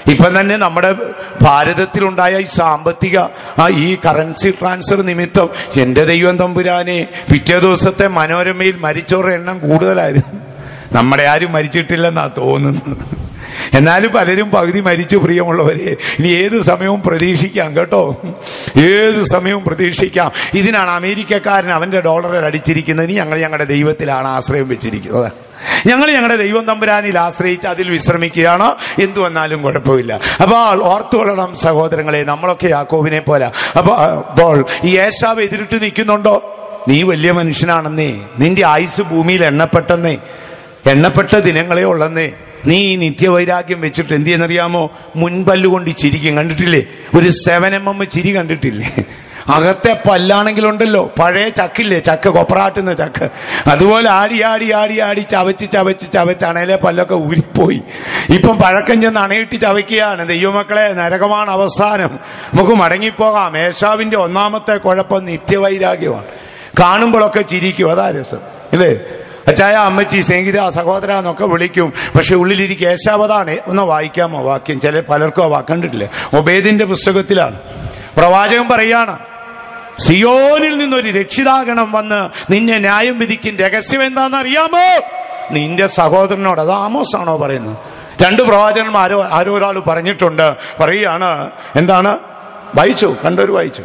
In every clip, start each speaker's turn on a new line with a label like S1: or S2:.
S1: ഇപ്പം തന്നെ നമ്മുടെ ഭാരതത്തിലുണ്ടായ ഈ സാമ്പത്തിക ആ ഈ കറൻസി ട്രാൻസ്ഫർ നിമിത്തം എൻ്റെ ദൈവം തമ്പുരാനെ പിറ്റേ ദിവസത്തെ മനോരമയിൽ മരിച്ചവരുടെ എണ്ണം കൂടുതലായിരുന്നു നമ്മുടെ ആരും മരിച്ചിട്ടില്ലെന്നാ തോന്നുന്നത് എന്നാലും പലരും പകുതി മരിച്ചു പ്രിയമുള്ളവരെ ഇനി ഏത് സമയവും പ്രതീക്ഷിക്കാം കേട്ടോ ഏത് സമയവും പ്രതീക്ഷിക്കാം ഇതിനാണ് അമേരിക്കക്കാരൻ അവന്റെ ഡോളറിൽ അടിച്ചിരിക്കുന്നത് ഇനി ഞങ്ങൾ ഞങ്ങളുടെ ദൈവത്തിലാണ് ആശ്രയം വെച്ചിരിക്കുന്നത് ഞങ്ങൾ ഞങ്ങളുടെ ദൈവം തമ്പുരാനിൽ ആശ്രയിച്ച് അതിൽ വിശ്രമിക്കുകയാണ് എന്തു വന്നാലും കുഴപ്പമില്ല അപ്പോൾ ഓർത്തുകൊള്ളണം സഹോദരങ്ങളെ നമ്മളൊക്കെ യാക്കോവിനെ പോലെ അപ്പോൾ അപ്പോൾ ഈ ഏശാവ് എതിരിട്ട് നിൽക്കുന്നുണ്ടോ നീ വലിയ മനുഷ്യനാണെന്നേ നിന്റെ ആയുസ് ഭൂമിയിൽ എണ്ണപ്പെട്ടെന്നേ എണ്ണപ്പെട്ട ദിനങ്ങളെ ഉള്ളെന്നേ നീ ഈ നിത്യവൈരാഗ്യം വെച്ചിട്ട് എന്ത് ചെയ്യുന്നറിയാമോ മുൻപല്ലുകൊണ്ട് ഈ ചിരിക്കും കണ്ടിട്ടില്ലേ ഒരു സെവൻ എം എം ചിരി കണ്ടിട്ടില്ലേ അകത്തെ പല്ലാണെങ്കിലുണ്ടല്ലോ പഴയ ചക്കില്ലേ ചക്ക കൊപ്രാട്ടുന്ന ചക്ക അതുപോലെ ആടി ആടി ആടി ആടി ചവച്ച് ചവച്ച് ചവച്ച് അണയിലെ പല്ലൊക്കെ ഊരിപ്പോയി ഇപ്പം പഴക്കം ചെന്ന് അണയിട്ട് ചവയ്ക്കുകയാണ് ദൈവമക്കളെ നരകമാണ് അവസാനം നമുക്ക് മടങ്ങിപ്പോകാം ഏശാവിന്റെ ഒന്നാമത്തെ കുഴപ്പം നിത്യവൈരാഗ്യമാണ് കാണുമ്പോഴൊക്കെ ചിരിക്കും അതാ രസം ഇല്ലേ അച്ചായ അമ്മച്ചി സ്നേഹിത സഹോദര എന്നൊക്കെ വിളിക്കും പക്ഷെ ഉള്ളിലിരിക്കും ഏശാവതാണ് ഒന്ന് വായിക്കാമോ വാക്യം ചില പലർക്കും ആ വാക്ക് കണ്ടിട്ടില്ലേ ഒബേദിന്റെ പുസ്തകത്തിലാണ് പ്രവാചകൻ പറയാണ് സിയോനിൽ നിന്നൊരു രക്ഷിതാഗണം വന്ന് നിന്നെ ന്യായം വിധിക്കും രഹസ്യം എന്താണെന്ന് അറിയാമോ നിന്റെ സഹോദരനോട് അത് ആമോസ് ആണോ പറയുന്നത് രണ്ട് പ്രവാചകന്മാർ ആരോ ആരോ ഒരാൾ പറഞ്ഞിട്ടുണ്ട് പറയുകയാണ് എന്താണ് വായിച്ചു കണ്ടൊരു വായിച്ചു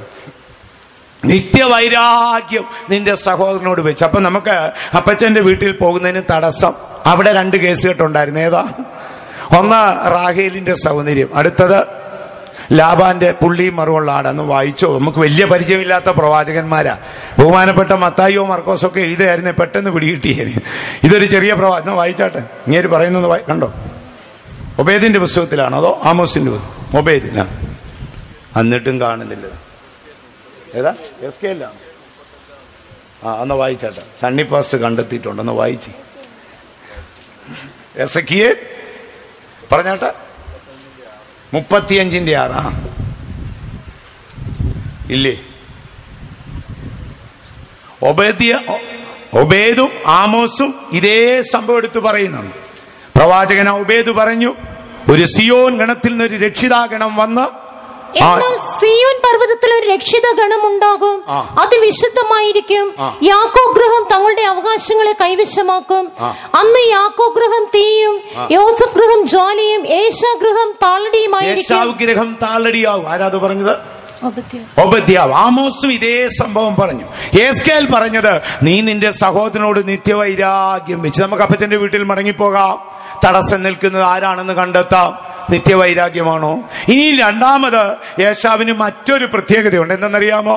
S1: നിത്യവൈരാഗ്യം നിന്റെ സഹോദരനോട് വെച്ച് അപ്പൊ നമുക്ക് അപ്പച്ചന്റെ വീട്ടിൽ പോകുന്നതിന് തടസ്സം അവിടെ രണ്ട് കേസ് കെട്ടുണ്ടായിരുന്നു ഏതാ ഒന്ന് റാഹേലിന്റെ സൗന്ദര്യം അടുത്തത് ലാബാന്റെ പുള്ളിയും മറുമുള്ള ആടെന്ന് വായിച്ചോ നമുക്ക് വലിയ പരിചയമില്ലാത്ത പ്രവാചകന്മാരാ ബഹുമാനപ്പെട്ട മത്തായിയോ മർക്കോസോ ഒക്കെ എഴുതുകയായിരുന്നേ പെട്ടെന്ന് പിടികിട്ടിയേന് ഇതൊരു ചെറിയ പ്രവാചകം വായിച്ചാട്ടെ ഇങ്ങനെ പറയുന്നത് വായി- കണ്ടോ ഒബേദിന്റെ പുസ്തകത്തിലാണോ അതോ ആമോസിന്റെ പുസ്തകം ഒബേദിലാണ് എന്നിട്ടും കാണുന്നില്ല ഏതാ എസ് കെ അല്ല ആ ഒന്ന് വായിച്ചാട്ടെ സണ്ണി പാസ്റ്റ് കണ്ടെത്തിയിട്ടുണ്ട് ഒന്ന് വായിച്ച് എസ് എക്കിയെ പറഞ്ഞാട്ടെ മുപ്പത്തിയഞ്ചിന്റെ ആറ് ആ ഇല്ലേ ഒബേദിയ ഒബേദും ആമോസും ഇതേ സംഭവം എടുത്ത് പറയുന്നുണ്ട് പ്രവാചകൻ ഒബേദ് പറഞ്ഞു ഒരു സിയോൻ ഗണത്തിൽ നിന്നൊരു രക്ഷിതാഗണം വന്ന് ആ
S2: എന്നാൽ സിയോൻ പർവ്വതത്തിൽ ഒരു രക്ഷിത ഗണമുണ്ടാകും
S1: ആ.
S2: അത് വിശുദ്ധമായിരിക്കും
S1: ആ.
S2: യാക്കോ ഗൃഹം തങ്ങളുടെ അവകാശങ്ങളെ കൈവശമാക്കും
S1: ആ.
S2: അന്ന് യാക്കോ ഗൃഹം തീയും യോസഫ് ഗൃഹം ജ്വാലയും ഏശാ ഗൃഹം താളടിയുമായിരിക്കും
S1: യേശാവ് ഗ്രഹം താളടിയാവും ആരാ അത് പറഞ്ഞത്
S2: ഉപദ്യ-
S1: ഒബദ്യാവ് ആമോസും ഇതേ സംഭവം പറഞ്ഞു ഏസ്കേൽ പറഞ്ഞത് നീ നിന്റെ സഹോദരനോട് നിത്യവൈരാഗ്യം വെച്ച് നമുക്ക് അപ്പച്ചന്റെ വീട്ടിൽ മടങ്ങിപ്പോകാം തടസ്സം നിൽക്കുന്നത് ആരാണെന്ന് കണ്ടെത്താം നിത്യവൈരാഗ്യമാണോ ഇനി രണ്ടാമത് യേശാവിന് മറ്റൊരു പ്രത്യേകതയുണ്ട് എന്തെന്നറിയാമോ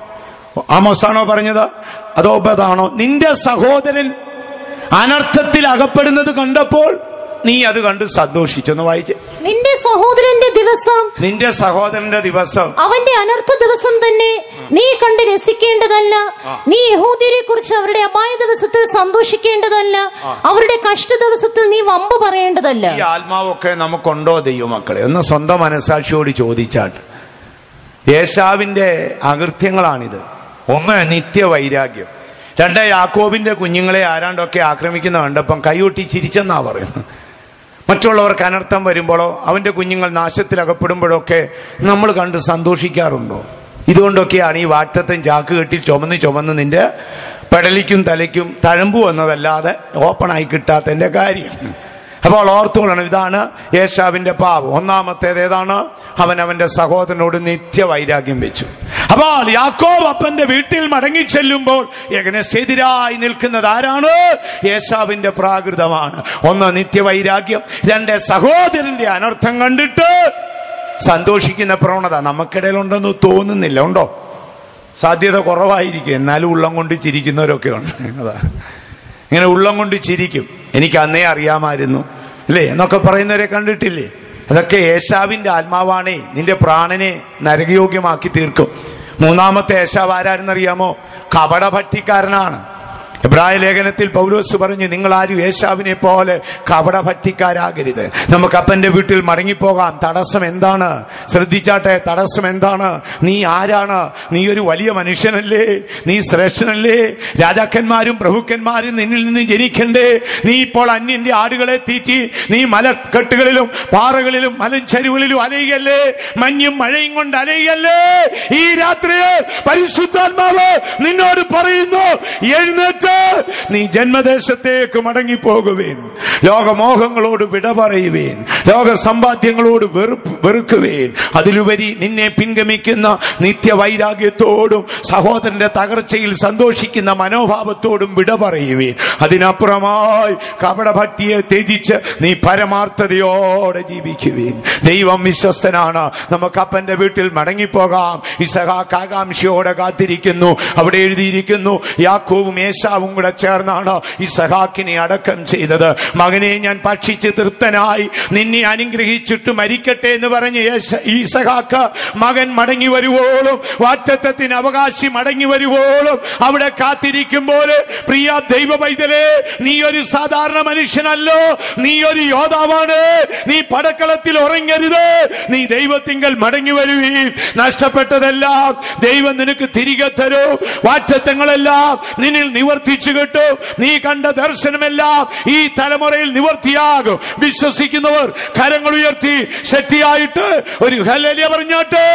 S1: ആമോസാണോ പറഞ്ഞത് അതോ ഒബദാണോ നിന്റെ സഹോദരൻ അനർത്ഥത്തിൽ അകപ്പെടുന്നത് കണ്ടപ്പോൾ നീ അത് കണ്ട് സന്തോഷിച്ചെന്ന് വായിച്ച്
S2: നിന്റെ സഹോദരന്റെ ദിവസം
S1: നിന്റെ സഹോദരന്റെ ദിവസം
S2: അവന്റെ അനർത്ഥ ദിവസം തന്നെ നീ കണ്ട് രസിക്കേണ്ടതല്ല നീ യഹൂദിയെ കുറിച്ച് അവരുടെ അപായ ദിവസത്തിൽ സന്തോഷിക്കേണ്ടതല്ല അവരുടെ കഷ്ട ദിവസത്തിൽ നീ വമ്പ് പറയേണ്ടതല്ല
S1: ഈ ആത്മാവൊക്കെ നമുക്കുണ്ടോ ദൈവമക്കളെ ഒന്ന് സ്വന്തം മനസാക്ഷിയോട് ചോദിച്ചാട്ട് യേശാവിന്റെ അകൃത്യങ്ങളാണിത് ഒന്ന് നിത്യവൈരാഗ്യം രണ്ട് യാക്കോബിന്റെ കുഞ്ഞുങ്ങളെ ആരാണ്ടൊക്കെ ആക്രമിക്കുന്ന കണ്ടപ്പം കൈയൊട്ടി ചിരിച്ചെന്നാ പറയുന്നത് മറ്റുള്ളവർക്ക് അനർത്ഥം വരുമ്പോഴോ അവന്റെ കുഞ്ഞുങ്ങൾ നാശത്തിൽ അകപ്പെടുമ്പോഴൊക്കെ നമ്മൾ കണ്ട് സന്തോഷിക്കാറുണ്ടോ ഇതുകൊണ്ടൊക്കെയാണ് ഈ വാക്തത്വം ചാക്ക് കെട്ടി ചുമന്ന് ചുമന്ന് നിന്റെ പെടലിക്കും തലയ്ക്കും തഴമ്പു വന്നതല്ലാതെ ഓപ്പണായി കിട്ടാത്തതിന്റെ കാര്യം അപ്പോൾ ഓർത്തുകൊള്ളണം ഇതാണ് യേശാവിന്റെ പാപം ഒന്നാമത്തേത് ഏതാണ് അവൻ അവന്റെ സഹോദരനോട് നിത്യവൈരാഗ്യം വെച്ചു അപ്പോൾ യാക്കോബ് അപ്പന്റെ വീട്ടിൽ മടങ്ങി ചെല്ലുമ്പോൾ എതിരായി നിൽക്കുന്നത് ആരാണ് യേശാവിന്റെ പ്രാകൃതമാണ് ഒന്ന് നിത്യവൈരാഗ്യം രണ്ട് സഹോദരന്റെ അനർത്ഥം കണ്ടിട്ട് സന്തോഷിക്കുന്ന പ്രവണത നമുക്കിടയിലുണ്ടെന്ന് തോന്നുന്നില്ല ഉണ്ടോ സാധ്യത കുറവായിരിക്കും എന്നാലും ഉള്ളം കൊണ്ട് ചിരിക്കുന്നവരൊക്കെ ഉണ്ട് അതാ ഇങ്ങനെ ഉള്ളം കൊണ്ട് ചിരിക്കും എനിക്ക് അന്നേ അറിയാമായിരുന്നു അല്ലേ എന്നൊക്കെ പറയുന്നവരെ കണ്ടിട്ടില്ലേ അതൊക്കെ യേശാവിന്റെ ആത്മാവാണേ നിന്റെ പ്രാണനെ നരകയോഗ്യമാക്കി തീർക്കും മൂന്നാമത്തെ യേശാവ് ആരാരെന്നറിയാമോ കപടഭട്ടിക്കാരനാണ് എബ്രായ ലേഖനത്തിൽ പൗലോസ് പറഞ്ഞു നിങ്ങൾ ആരും യേശാവിനെ പോലെ കപടഭക്തിക്കാരാകരുത് നമുക്ക് അപ്പന്റെ വീട്ടിൽ മടങ്ങിപ്പോകാം തടസ്സം എന്താണ് ശ്രദ്ധിച്ചാട്ടെ തടസ്സം എന്താണ് നീ ആരാണ് നീ ഒരു വലിയ മനുഷ്യനല്ലേ നീ ശ്രേഷ്ഠനല്ലേ രാജാക്കന്മാരും പ്രഭുക്കന്മാരും നിന്നിൽ നിന്ന് ജനിക്കണ്ടേ നീ ഇപ്പോൾ അന്യന്റെ ആടുകളെ തീറ്റി നീ മലക്കെട്ടുകളിലും പാറകളിലും മലഞ്ചരിവുകളിലും അലയുകയല്ലേ മഞ്ഞും മഴയും കൊണ്ട് അലയുകയല്ലേ ഈ രാത്രിയിൽ പരിശുദ്ധാത്മാവ് നിന്നോട് പറയുന്നു എഴുന്നേറ്റ് നീ ജന്മദേശത്തേക്ക് മടങ്ങിപ്പോകുവേൻ ലോകമോഹങ്ങളോട് വിട പറയുവേൻ ലോക സമ്പാദ്യങ്ങളോട് വെറുപ്പ് വെറുക്കുവേൻ അതിലുപരി നിന്നെ പിൻഗമിക്കുന്ന നിത്യവൈരാഗ്യത്തോടും സഹോദരന്റെ തകർച്ചയിൽ സന്തോഷിക്കുന്ന മനോഭാവത്തോടും വിട പറയുവേൻ അതിനപ്പുറമായി കപടഭക്തിയെ ത്യജിച്ച് നീ പരമാർത്ഥതയോടെ ജീവിക്കുവേൻ ദൈവം വിശ്വസ്തനാണ് നമുക്ക് അപ്പന്റെ വീട്ടിൽ മടങ്ങിപ്പോകാം ഇസഹാക്ക് ആകാംക്ഷയോടെ കാത്തിരിക്കുന്നു അവിടെ എഴുതിയിരിക്കുന്നു യാക്കോവും ഏശാവും കൂടെ ചേർന്നാണ് ഇസഹാക്കിനെ അടക്കം ചെയ്തത് മകനെ ഞാൻ ഭക്ഷിച്ച് തൃപ്തനായി നിന്നെ അനുഗ്രഹിച്ചിട്ട് മരിക്കട്ടെ എന്ന് പറഞ്ഞ് യേശ- ഈസഹാക്ക് മകൻ മടങ്ങി വരുവോളും വാറ്റത്വത്തിന് അവകാശി മടങ്ങി വരുവോളും അവിടെ കാത്തിരിക്കുമ്പോൾ പ്രിയ ദൈവ പൈതലേ നീ ഒരു സാധാരണ മനുഷ്യനല്ലോ നീ ഒരു യോദ്ധാവാണ് നീ പടക്കളത്തിൽ ഉറങ്ങരുത് നീ ദൈവത്തിങ്കൽ മടങ്ങി വരുവീൻ നഷ്ടപ്പെട്ടതെല്ലാം ദൈവം നിനക്ക് തിരികെ തരും വാറ്റത്വങ്ങളെല്ലാം നിന്നിൽ നിവർത്തിച്ചു കിട്ടും നീ കണ്ട ദർശനമെല്ലാം ഈ തലമുറയിൽ നിവർത്തിയാകും വിശ്വസിക്കുന്നവർ കരങ്ങൾ ഉയർത്തി ശക്തിയായിട്ട് ഒരു ഹല്ലേലൂയ പറഞ്ഞാട്ടെ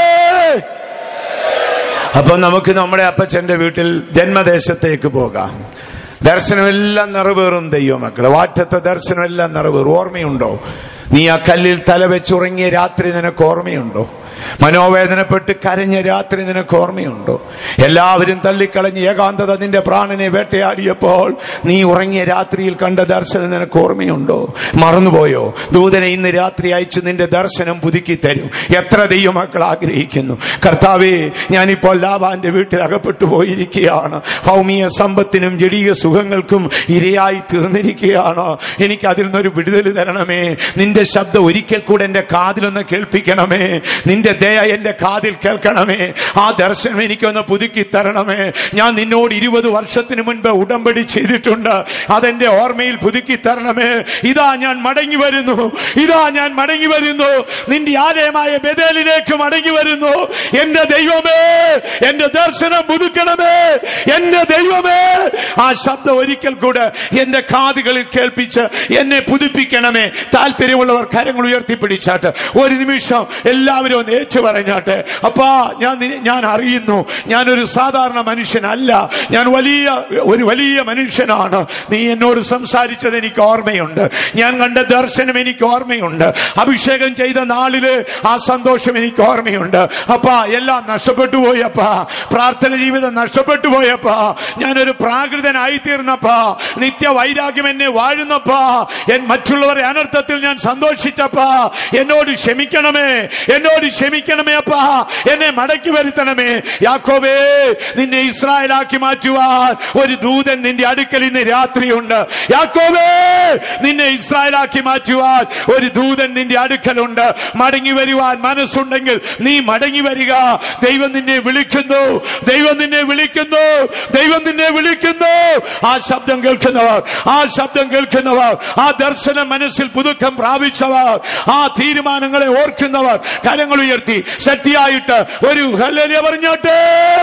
S1: അപ്പൊ നമുക്ക് നമ്മുടെ അപ്പച്ചന്റെ വീട്ടിൽ ജന്മദേശത്തേക്ക് പോകാം ദർശനമെല്ലാം നിറവേറും ദൈവമക്കളെ വാറ്റത്തെ ദർശനമെല്ലാം നിറവേറും ഓർമ്മയുണ്ടോ നീ ആ കല്ലിൽ തല വെച്ചുറങ്ങിയ രാത്രി നിനക്ക് ഓർമ്മയുണ്ടോ മനോവേദനപ്പെട്ട് കരഞ്ഞ രാത്രി നിനക്ക് ഓർമ്മയുണ്ടോ എല്ലാവരും തള്ളിക്കളഞ്ഞ് ഏകാന്തത നിന്റെ പ്രാണനെ വേട്ടയാടിയപ്പോൾ നീ ഉറങ്ങിയ രാത്രിയിൽ കണ്ട ദർശനം നിനക്ക് ഓർമ്മയുണ്ടോ മറന്നുപോയോ ദൂതനെ ഇന്ന് രാത്രി അയച്ചു നിന്റെ ദർശനം പുതുക്കി തരും എത്ര ദൈവമക്കൾ ആഗ്രഹിക്കുന്നു കർത്താവേ ഞാനിപ്പോൾ ലാബാന്റെ വീട്ടിൽ അകപ്പെട്ടു പോയിരിക്കുകയാണ് ഭൗമിക സമ്പത്തിനും ജടീയ സുഖങ്ങൾക്കും ഇരയായി തീർന്നിരിക്കുകയാണ് എനിക്ക് അതിൽ നിന്നൊരു വിടുതൽ തരണമേ നിന്റെ ശബ്ദം ഒരിക്കൽ കൂടെ എന്റെ കാതിലൊന്ന് കേൾപ്പിക്കണമേ നിന്റെ ദയ എന്റെ കാതിൽ കേൾക്കണമേ ആ ദർശനം എനിക്കൊന്ന് പുതുക്കി തരണമേ ഞാൻ നിന്നോട് ഇരുപത് വർഷത്തിന് മുൻപ് ഉടമ്പടി ചെയ്തിട്ടുണ്ട് അതെന്റെ ഓർമ്മയിൽ പുതുക്കി തരണമേ ഇതാ ഞാൻ മടങ്ങി വരുന്നു ഇതാ ഞാൻ മടങ്ങി വരുന്നു നിന്റെ ആലയമായ ബദലിലേക്ക് മടങ്ങി വരുന്നു എന്റെ ദൈവമേ എന്റെ ദർശനം പുതുക്കണമേ എന്റെ ദൈവമേ ആ ശബ്ദം ഒരിക്കൽ കൂടെ എന്റെ കാതുകളിൽ കേൾപ്പിച്ച് എന്നെ പുതുപ്പിക്കണമേ താല്പര്യമുള്ളവർ കരങ്ങൾ ഉയർത്തിപ്പിടിച്ചാട്ട് ഒരു നിമിഷം എല്ലാവരും ഒന്ന് ഏറ്റു പറഞ്ഞാട്ടെ അപ്പാ ഞാൻ നിന്നെ- ഞാൻ അറിയുന്നു ഞാനൊരു സാധാരണ മനുഷ്യനല്ല ഞാൻ വലിയ ഒരു വലിയ മനുഷ്യനാണ് നീ എന്നോട് സംസാരിച്ചത് എനിക്ക് ഓർമ്മയുണ്ട് ഞാൻ കണ്ട ദർശനം എനിക്ക് ഓർമ്മയുണ്ട് അഭിഷേകം ചെയ്ത നാളില് ആ സന്തോഷം എനിക്ക് ഓർമ്മയുണ്ട് അപ്പാ എല്ലാം നഷ്ടപ്പെട്ടു പോയി അപ്പാ പ്രാർത്ഥന ജീവിതം നഷ്ടപ്പെട്ടു പോയപ്പാ ഞാനൊരു പ്രാകൃതനായി തീർന്നപ്പാ നിത്യ വൈരാഗ്യം എന്നെ വാഴുന്നപ്പാ എൻ മറ്റുള്ളവരെ അനർത്ഥത്തിൽ ഞാൻ സന്തോഷിച്ചപ്പാ എന്നോട് ക്ഷമിക്കണമേ എന്നോട് ക്ഷമിക്കണമേ അപ്പാ എന്നെ മടക്കി വരുത്തണമേ യാക്കോബേ നിന്നെ ഇസ്രായേലാക്കി മാറ്റുവാൻ ഒരു ദൂതൻ നിന്റെ അടുക്കൽ ഇന്ന് രാത്രിയുണ്ട് യാക്കോബേ നിന്നെ ഇസ്രായേലാക്കി മാറ്റുവാൻ ഒരു ദൂതൻ നിന്റെ അടുക്കലുണ്ട് മടങ്ങി വരുവാൻ മനസ്സുണ്ടെങ്കിൽ നീ മടങ്ങി വരിക ദൈവം നിന്നെ വിളിക്കുന്നു ദൈവം നിന്നെ വിളിക്കുന്നു ദൈവം നിന്നെ വിളിക്കുന്നു ആ ശബ്ദം കേൾക്കുന്നവർ ആ ശബ്ദം കേൾക്കുന്നവർ ആ ദർശനം മനസ്സിൽ പുതുക്കം പ്രാപിച്ചവർ ആ തീരുമാനങ്ങളെ ഓർക്കുന്നവർ കരങ്ങൾ ഉയർത്തി ശക്തിയായിട്ട് ഒരു ഹല്ലേലൂയ പറഞ്ഞോട്ടെ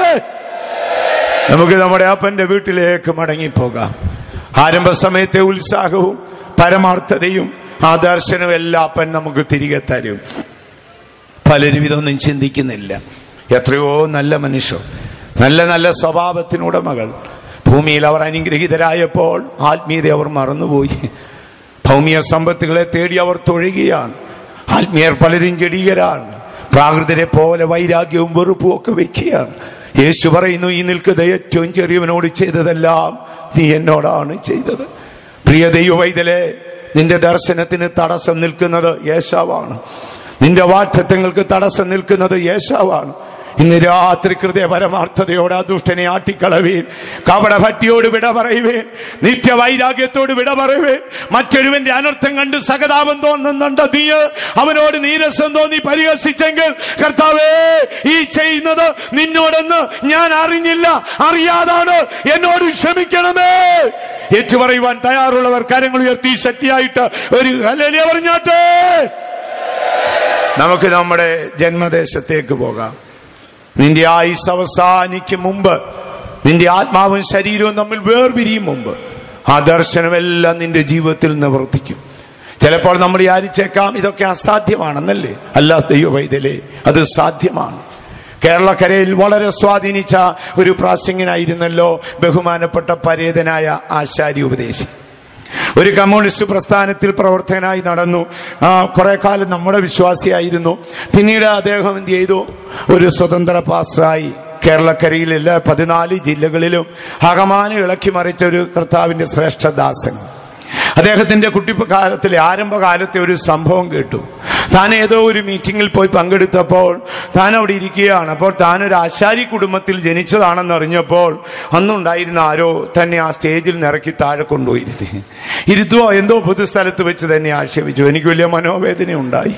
S1: നമുക്ക് നമ്മുടെ അപ്പന്റെ വീട്ടിലേക്ക് മടങ്ങിപ്പോകാം ആരംഭ സമയത്തെ ഉത്സാഹവും പരമാർത്ഥതയും ആ ദർശനവും എല്ലാം അപ്പൻ നമുക്ക് തിരികെ തരും പലരും ഇതൊന്നും ചിന്തിക്കുന്നില്ല എത്രയോ നല്ല മനുഷ്യർ നല്ല നല്ല സ്വഭാവത്തിനുടമകൾ ഭൂമിയിൽ അവർ അനുഗ്രഹീതരായപ്പോൾ ആത്മീയത അവർ മറന്നുപോയി ഭൗമിക സമ്പത്തുകളെ തേടി അവർ തൊഴുകയാണ് ആത്മീയർ പലരും ജഡീകരാണ് പ്രാകൃതരെ പോലെ വൈരാഗ്യവും വെറുപ്പും ഒക്കെ വെക്കുകയാണ് യേശു പറയുന്നു ഈ നിൽക്കുന്ന ഏറ്റവും ചെറിയവനോട് ചെയ്തതെല്ലാം നീ എന്നോടാണ് ചെയ്തത് പ്രിയ ദൈവവൈതലെ നിന്റെ ദർശനത്തിന് തടസ്സം നിൽക്കുന്നത് യേശാവാണ് നിന്റെ വാറ്റത്വങ്ങൾക്ക് തടസ്സം നിൽക്കുന്നത് യേശാവാണ് ഇന്ന് രാത്രി ഹൃദയ പരമാർത്ഥതയോട് ആ ദുഷ്ടനെ ആട്ടിക്കളവീൻ കപട ഭക്തിയോട് വിട പറയുവേൻ നിത്യവൈരാഗ്യത്തോട് വിട പറയുവേൻ മറ്റൊരുവന്റെ അനർത്ഥം കണ്ട് സഹതാപം തോന്നുന്നുണ്ട് നീ അവനോട് നീരസം തോന്നി പരിഹസിച്ചെങ്കിൽ കർത്താവേ ഈ ചെയ്യുന്നത് നിന്നോടെന്ന് ഞാൻ അറിഞ്ഞില്ല അറിയാതാണ് എന്നോട് ക്ഷമിക്കണമേ ഏറ്റുപറയുവാൻ തയ്യാറുള്ളവർ കരങ്ങൾ ഉയർത്തി ശക്തിയായിട്ട് ഒരു ഹല്ലേലൂയ പറഞ്ഞാട്ടെ നമുക്ക് നമ്മുടെ ജന്മദേശത്തേക്ക് പോകാം നിന്റെ ആയുസ് അവസാനിക്കും മുമ്പ് നിന്റെ ആത്മാവും ശരീരവും തമ്മിൽ വേർപിരിയും മുമ്പ് ആ ദർശനമെല്ലാം നിന്റെ ജീവിതത്തിൽ നിവർത്തിക്കും ചിലപ്പോൾ നമ്മൾ വിചാരിച്ചേക്കാം ഇതൊക്കെ അസാധ്യമാണെന്നല്ലേ അല്ല ദൈവവൈതലേ അത് സാധ്യമാണ് കേരളക്കരയിൽ വളരെ സ്വാധീനിച്ച ഒരു പ്രാസംഗിനായിരുന്നല്ലോ ബഹുമാനപ്പെട്ട പരേതനായ ആശാരി ഉപദേശി ഒരു കമ്മ്യൂണിസ്റ്റ് പ്രസ്ഥാനത്തിൽ പ്രവർത്തകനായി നടന്നു ആ കുറെ കാലം നമ്മുടെ വിശ്വാസിയായിരുന്നു പിന്നീട് അദ്ദേഹം എന്ത് ചെയ്തു ഒരു സ്വതന്ത്ര പാസ്റ്ററായി കേരളക്കരയിൽ എല്ലാ പതിനാല് ജില്ലകളിലും ഹകമാന ഇളക്കി മറിച്ച ഒരു കർത്താവിന്റെ ശ്രേഷ്ഠദാസൻ അദ്ദേഹത്തിന്റെ കുട്ടിക്കാലത്തിലെ ആരംഭകാലത്തെ ഒരു സംഭവം കേട്ടു താൻ ഏതോ ഒരു മീറ്റിംഗിൽ പോയി പങ്കെടുത്തപ്പോൾ താൻ അവിടെ ഇരിക്കുകയാണ് അപ്പോൾ താൻ ഒരു ആശാരി കുടുംബത്തിൽ ജനിച്ചതാണെന്ന് അറിഞ്ഞപ്പോൾ അന്നുണ്ടായിരുന്ന ആരോ തന്നെ ആ സ്റ്റേജിൽ നിറക്കി താഴെ കൊണ്ടുപോയിരുത്തി ഇരുത്തുവോ എന്തോ പൊതുസ്ഥലത്ത് വെച്ച് തന്നെ ആക്ഷേപിച്ചു എനിക്ക് വലിയ മനോവേദന ഉണ്ടായി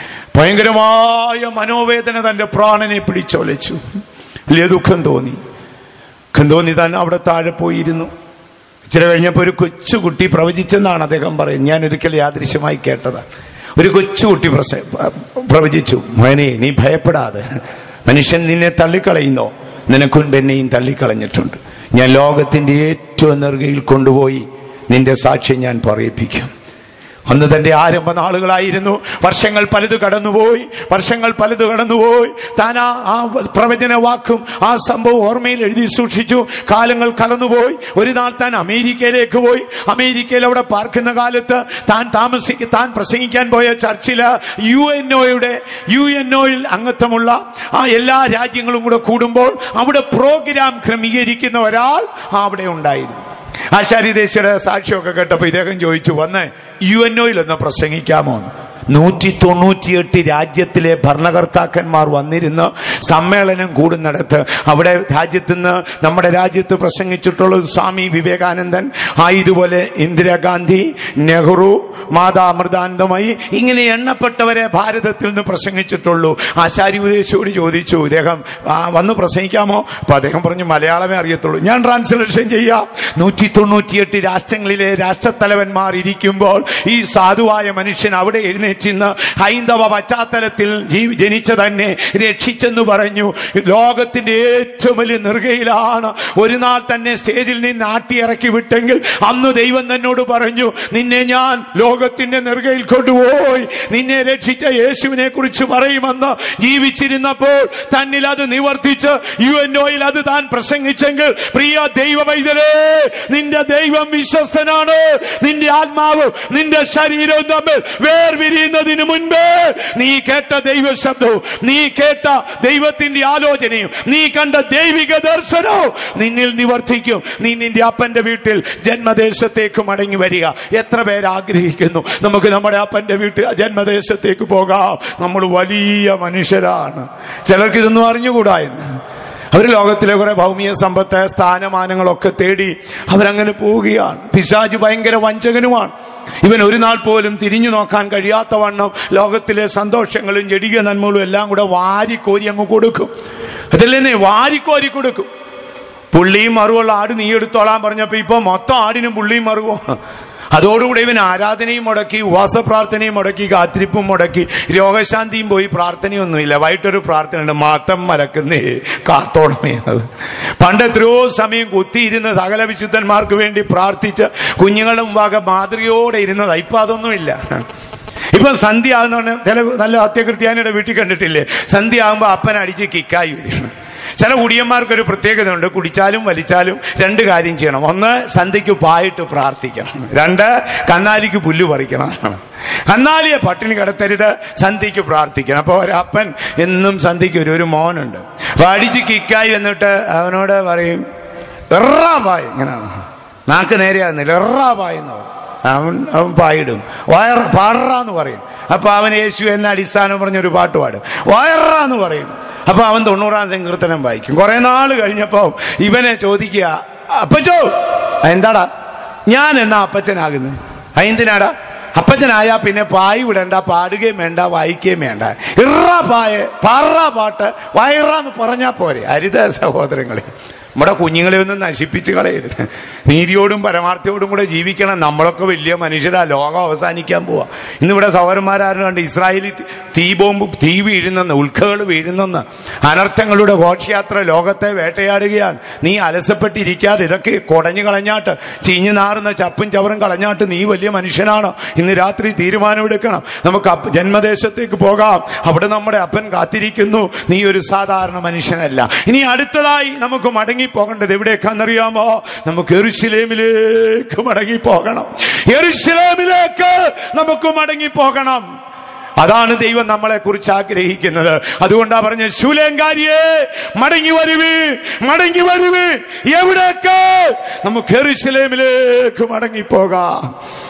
S1: ഭയങ്കരമായ മനോവേദന തന്റെ പ്രാണനെ പിടിച്ചൊലച്ചു വലിയ ദുഃഖം തോന്നി ദുഃഖം തോന്നി താൻ അവിടെ താഴെ പോയിരുന്നു ഇച്ചിരി കഴിഞ്ഞപ്പോൾ ഒരു കൊച്ചുകുട്ടി പ്രവചിച്ചെന്നാണ് അദ്ദേഹം പറയുന്നത് ഞാൻ ഒരിക്കൽ യാദൃശ്യമായി കേട്ടതാണ് ഒരു കൊച്ചുകുട്ടി പ്രസ പ്രവചിച്ചു മോനെ നീ ഭയപ്പെടാതെ മനുഷ്യൻ നിന്നെ തള്ളിക്കളയുന്നോ നിനക്കൊണ്ട് എന്നെയും തള്ളിക്കളഞ്ഞിട്ടുണ്ട് ഞാൻ ലോകത്തിന്റെ ഏറ്റവും നെറുകയിൽ കൊണ്ടുപോയി നിന്റെ സാക്ഷ്യം ഞാൻ പറയിപ്പിക്കും അന്ന് തന്റെ ആരംഭ നാളുകളായിരുന്നു വർഷങ്ങൾ പലത് കടന്നുപോയി വർഷങ്ങൾ പലത് കടന്നുപോയി താൻ ആ ആ പ്രവചന വാക്കും ആ സംഭവം ഓർമ്മയിൽ എഴുതി സൂക്ഷിച്ചു കാലങ്ങൾ കടന്നുപോയി ഒരു നാൾ താൻ അമേരിക്കയിലേക്ക് പോയി അമേരിക്കയിൽ അവിടെ പാർക്കുന്ന കാലത്ത് താൻ താമസിക്ക താൻ പ്രസംഗിക്കാൻ പോയ ചർച്ചില് യു എൻ ഒയുടെ യു എൻ ഒയിൽ അംഗത്വമുള്ള ആ എല്ലാ രാജ്യങ്ങളും കൂടെ കൂടുമ്പോൾ അവിടെ പ്രോഗ്രാം ക്രമീകരിക്കുന്ന ഒരാൾ അവിടെ ഉണ്ടായിരുന്നു ആശാരിദേശയുടെ സാക്ഷിയൊക്കെ കേട്ടപ്പോ ഇദ്ദേഹം ചോദിച്ചു വന്ന് യു എൻ ഒയിൽ ഒന്ന് പ്രസംഗിക്കാമോ എന്ന്. നൂറ്റി തൊണ്ണൂറ്റിയെട്ട് രാജ്യത്തിലെ ഭരണകർത്താക്കന്മാർ വന്നിരുന്ന് സമ്മേളനം കൂടുന്നിടത്ത് അവിടെ രാജ്യത്ത് നിന്ന് നമ്മുടെ രാജ്യത്ത് പ്രസംഗിച്ചിട്ടുള്ള സ്വാമി വിവേകാനന്ദൻ ആ ഇതുപോലെ ഇന്ദിരാഗാന്ധി നെഹ്റു മാതാ അമൃതാനന്ദമയി ഇങ്ങനെ എണ്ണപ്പെട്ടവരെ ഭാരതത്തിൽ നിന്ന് പ്രസംഗിച്ചിട്ടുള്ളൂ ആശാരി ഉപദേശിയോട് ചോദിച്ചു ഇദ്ദേഹം ആ, വന്ന് പ്രസംഗിക്കാമോ അപ്പൊ അദ്ദേഹം പറഞ്ഞു മലയാളമേ അറിയത്തുള്ളൂ ഞാൻ ട്രാൻസ്ലേഷൻ ചെയ്യാം നൂറ്റി തൊണ്ണൂറ്റിയെട്ട് രാഷ്ട്രങ്ങളിലെ രാഷ്ട്രത്തലവന്മാർ ഇരിക്കുമ്പോൾ ഈ സാധുവായ മനുഷ്യൻ അവിടെ എഴുന്നേറ്റിന്ന് ഹൈന്ദവ പശ്ചാത്തലത്തിൽ ജീവി ജനിച്ച തന്നെ രക്ഷിച്ചെന്ന് പറഞ്ഞു ലോകത്തിന്റെ ഏറ്റവും വലിയ നെറുകയിലാണ് ഒരു നാൾ തന്നെ സ്റ്റേജിൽ നിന്ന് ആട്ടിയിറക്കി വിട്ടെങ്കിൽ അന്ന് ദൈവം തന്നോട് പറഞ്ഞു നിന്നെ ഞാൻ ലോകത്തിന്റെ നെറുകയിൽ കൊണ്ടുപോയി നിന്നെ രക്ഷിച്ച യേശുവിനെ കുറിച്ച് പറയുമെന്ന് ജീവിച്ചിരുന്നപ്പോൾ തന്നിൽ അത് നിവർത്തിച്ച് യു എൻ ഒയിൽ അത് താൻ പ്രസംഗിച്ചെങ്കിൽ പ്രിയ ദൈവ വൈദ്യരേ നിന്റെ ദൈവം വിശ്വസ്തനാണ് നിന്റെ ആത്മാവും നിന്റെ ശരീരവും തമ്മിൽ വേർപിരിയുന്നതിന് മുൻപേ നീ കേട്ട ദൈവ ശബ്ദവും നീ കേട്ട ദൈവത്തിന്റെ ആലോചനയും നീ കണ്ട ദൈവിക ദർശനവും നിന്നിൽ നിവർത്തിക്കും നീ നിന്റെ അപ്പന്റെ വീട്ടിൽ ജന്മദേശത്തേക്ക് മടങ്ങി വരിക എത്ര പേര് ആഗ്രഹിക്കുന്നു നമുക്ക് നമ്മുടെ അപ്പന്റെ വീട്ടിൽ ജന്മദേശത്തേക്ക് പോകാം നമ്മൾ വലിയ മനുഷ്യരാണ് ചിലർക്ക് ഇതൊന്നും അറിഞ്ഞുകൂടാ എന്ന് അവർ ലോകത്തിലെ കുറെ ഭൗമിക സമ്പത്ത് സ്ഥാനമാനങ്ങളൊക്കെ തേടി അവരങ്ങനെ പോവുകയാണ് പിശാജ് ഭയങ്കര വഞ്ചകനുമാണ് ഇവൻ ഒരു നാൾ പോലും തിരിഞ്ഞു നോക്കാൻ കഴിയാത്ത വണ്ണം ലോകത്തിലെ സന്തോഷങ്ങളും ജടിക നന്മകളും എല്ലാം കൂടെ വാരിക്കോരി അങ്ങ് കൊടുക്കും അതല്ലേ വാരിക്കോരി കൊടുക്കും പുള്ളിയും മറുവുള്ള ആട് നീ എടുത്തോളാൻ പറഞ്ഞപ്പോ ഇപ്പൊ മൊത്തം ആടിനും പുള്ളിയും മറുവോ അതോടുകൂടി ഇവൻ ആരാധനയും മുടക്കി ഉപവാസ പ്രാർത്ഥനയും മുടക്കി കാത്തിരിപ്പും മുടക്കി രോഗശാന്തിയും പോയി പ്രാർത്ഥനയൊന്നുമില്ല വൈകിട്ടൊരു പ്രാർത്ഥനയുണ്ട് മാത്തം മലക്കുന്നേ കാത്തോണമേ എന്നത് പണ്ട് എത്രയോ സമയം കുത്തിയിരുന്ന് സകല വിശുദ്ധന്മാർക്ക് വേണ്ടി പ്രാർത്ഥിച്ച് കുഞ്ഞുങ്ങളുടെ മുമ്പാകെ മാതൃകയോടെ ഇരുന്നതാ ഇപ്പൊ അതൊന്നുമില്ല ഇപ്പൊ സന്ധ്യ ആകുന്ന ചില നല്ല ഹത്യകൃത്യാനിയുടെ വീട്ടിൽ കണ്ടിട്ടില്ലേ സന്ധ്യ ആകുമ്പോ അപ്പൻ അടിച്ച് കിക്കായി വരും ചില കുടിയന്മാർക്കൊരു പ്രത്യേകത ഉണ്ട് കുടിച്ചാലും വലിച്ചാലും രണ്ട് കാര്യം ചെയ്യണം ഒന്ന് സന്ധ്യയ്ക്ക് പായിട്ട് പ്രാർത്ഥിക്കണം രണ്ട് കന്നാലിക്ക് പുല്ല് പറിക്കണം കന്നാലിയെ പട്ടിണി കിടത്തരുത് സന്ധ്യയ്ക്ക് പ്രാർത്ഥിക്കണം അപ്പൊ ഒരപ്പൻ എന്നും സന്ധ്യയ്ക്ക് ഒരു ഒരു മോനുണ്ട് അപ്പൊ അടിച്ച് കിക്കായി എന്നിട്ട് അവനോട് പറയും എറാ പായ ഇങ്ങനെയാണ് നാക്ക് നേരെയാകുന്നില്ല എറാ പായ എന്ന് പറയും അവൻ അവൻ പായിടും വയർ പാടറാന്ന് പറയും അപ്പൊ അവൻ യേശു എന്ന അടിസ്ഥാനം പറഞ്ഞൊരു പാട്ട് പാടും വയറാന്ന് പറയും അപ്പൊ അവൻ തൊണ്ണൂറാം സങ്കീർത്തനം വായിക്കും കുറെ നാൾ കഴിഞ്ഞപ്പോ ഇവനെ ചോദിക്കുക അപ്പച്ചോ എന്താടാ ഞാൻ എന്നാ അപ്പച്ചനാകുന്നത് എന്തിനാടാ അപ്പച്ചനായാ പിന്നെ പായ് വിടണ്ട പാടുകയും വേണ്ട വായിക്കുകയും വേണ്ട ഇറ പായ പറ പാട്ട് വയറാന്ന് പറഞ്ഞാ പോരെ ഹരിത സഹോദരങ്ങളെ നമ്മുടെ കുഞ്ഞുങ്ങളെ ഒന്നും നശിപ്പിച്ച് കളയരുത് നീതിയോടും പരമാർത്ഥയോടും കൂടെ ജീവിക്കണം നമ്മളൊക്കെ വലിയ മനുഷ്യരാ ലോകം അവസാനിക്കാൻ പോവാ ഇന്നിവിടെ സഹോദരന്മാരും കണ്ട് ഇസ്രായേലി തീ ബോംബ് തീ വീഴുന്നെന്ന് ഉൽക്കകൾ വീഴുന്നെന്ന് അനർത്ഥങ്ങളുടെ ഘോഷയാത്ര ലോകത്തെ വേട്ടയാടുകയാണ് നീ അലസപ്പെട്ടിരിക്കാതെ ഇതൊക്കെ കുടഞ്ഞു കളഞ്ഞാട്ട് ചീഞ്ഞു നാറുന്ന ചപ്പും ചവറും കളഞ്ഞാട്ട് നീ വലിയ മനുഷ്യനാണോ ഇന്ന് രാത്രി തീരുമാനമെടുക്കണം നമുക്ക് അപ്പ- ജന്മദേശത്തേക്ക് പോകാം അവിടെ നമ്മുടെ അപ്പൻ കാത്തിരിക്കുന്നു നീ ഒരു സാധാരണ മനുഷ്യനല്ല ഇനി അടുത്തതായി നമുക്ക് മടങ്ങി പോകേണ്ടത് എവിടേക്കാണെന്നറിയാമോ നമുക്ക് എറുശിലേമിലേക്ക് മടങ്ങി പോകണം എറുശിലേമിലേക്ക് നമുക്ക് മടങ്ങി പോകണം അതാണ് ദൈവം നമ്മളെ കുറിച്ച് ആഗ്രഹിക്കുന്നത് അതുകൊണ്ടാ പറഞ്ഞ ശൂലേങ്കാരിയെ മടങ്ങി വരുവി മടങ്ങി വരുവി എവിടേക്ക് നമുക്ക് എറുശിലേമിലേക്ക് മടങ്ങി പോകാം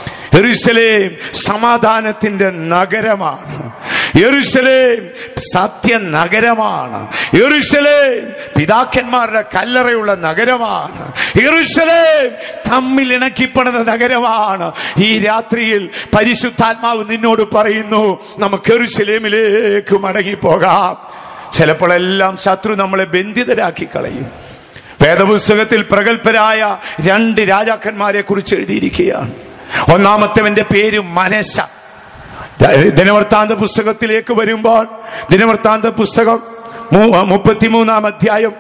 S1: എറുസലേം സമാധാനത്തിന്റെ നഗരമാണ് എറുസലേം സത്യ നഗരമാണ് എറുസലേം പിതാക്കന്മാരുടെ കല്ലറയുള്ള നഗരമാണ് എറുസലേം തമ്മിൽ ഇണക്കിപ്പെടുന്ന നഗരമാണ് ഈ രാത്രിയിൽ പരിശുദ്ധാത്മാവ് നിന്നോട് പറയുന്നു നമുക്ക് എറുസലേമിലേക്ക് മടങ്ങിപ്പോകാം ചിലപ്പോഴെല്ലാം ശത്രു നമ്മളെ ബന്ധിതരാക്കി കളയും വേദപുസ്തകത്തിൽ പ്രഗത്ഭരായ രണ്ട് രാജാക്കന്മാരെ കുറിച്ച് എഴുതിയിരിക്കുകയാണ് ഒന്നാമത്തവന്റെ പേര് മനശ ദിനവൃത്താന്ത പുസ്തകത്തിലേക്ക് വരുമ്പോൾ ദിനവൃത്താന്ത പുസ്തകം മു- മുപ്പത്തിമൂന്നാം അധ്യായം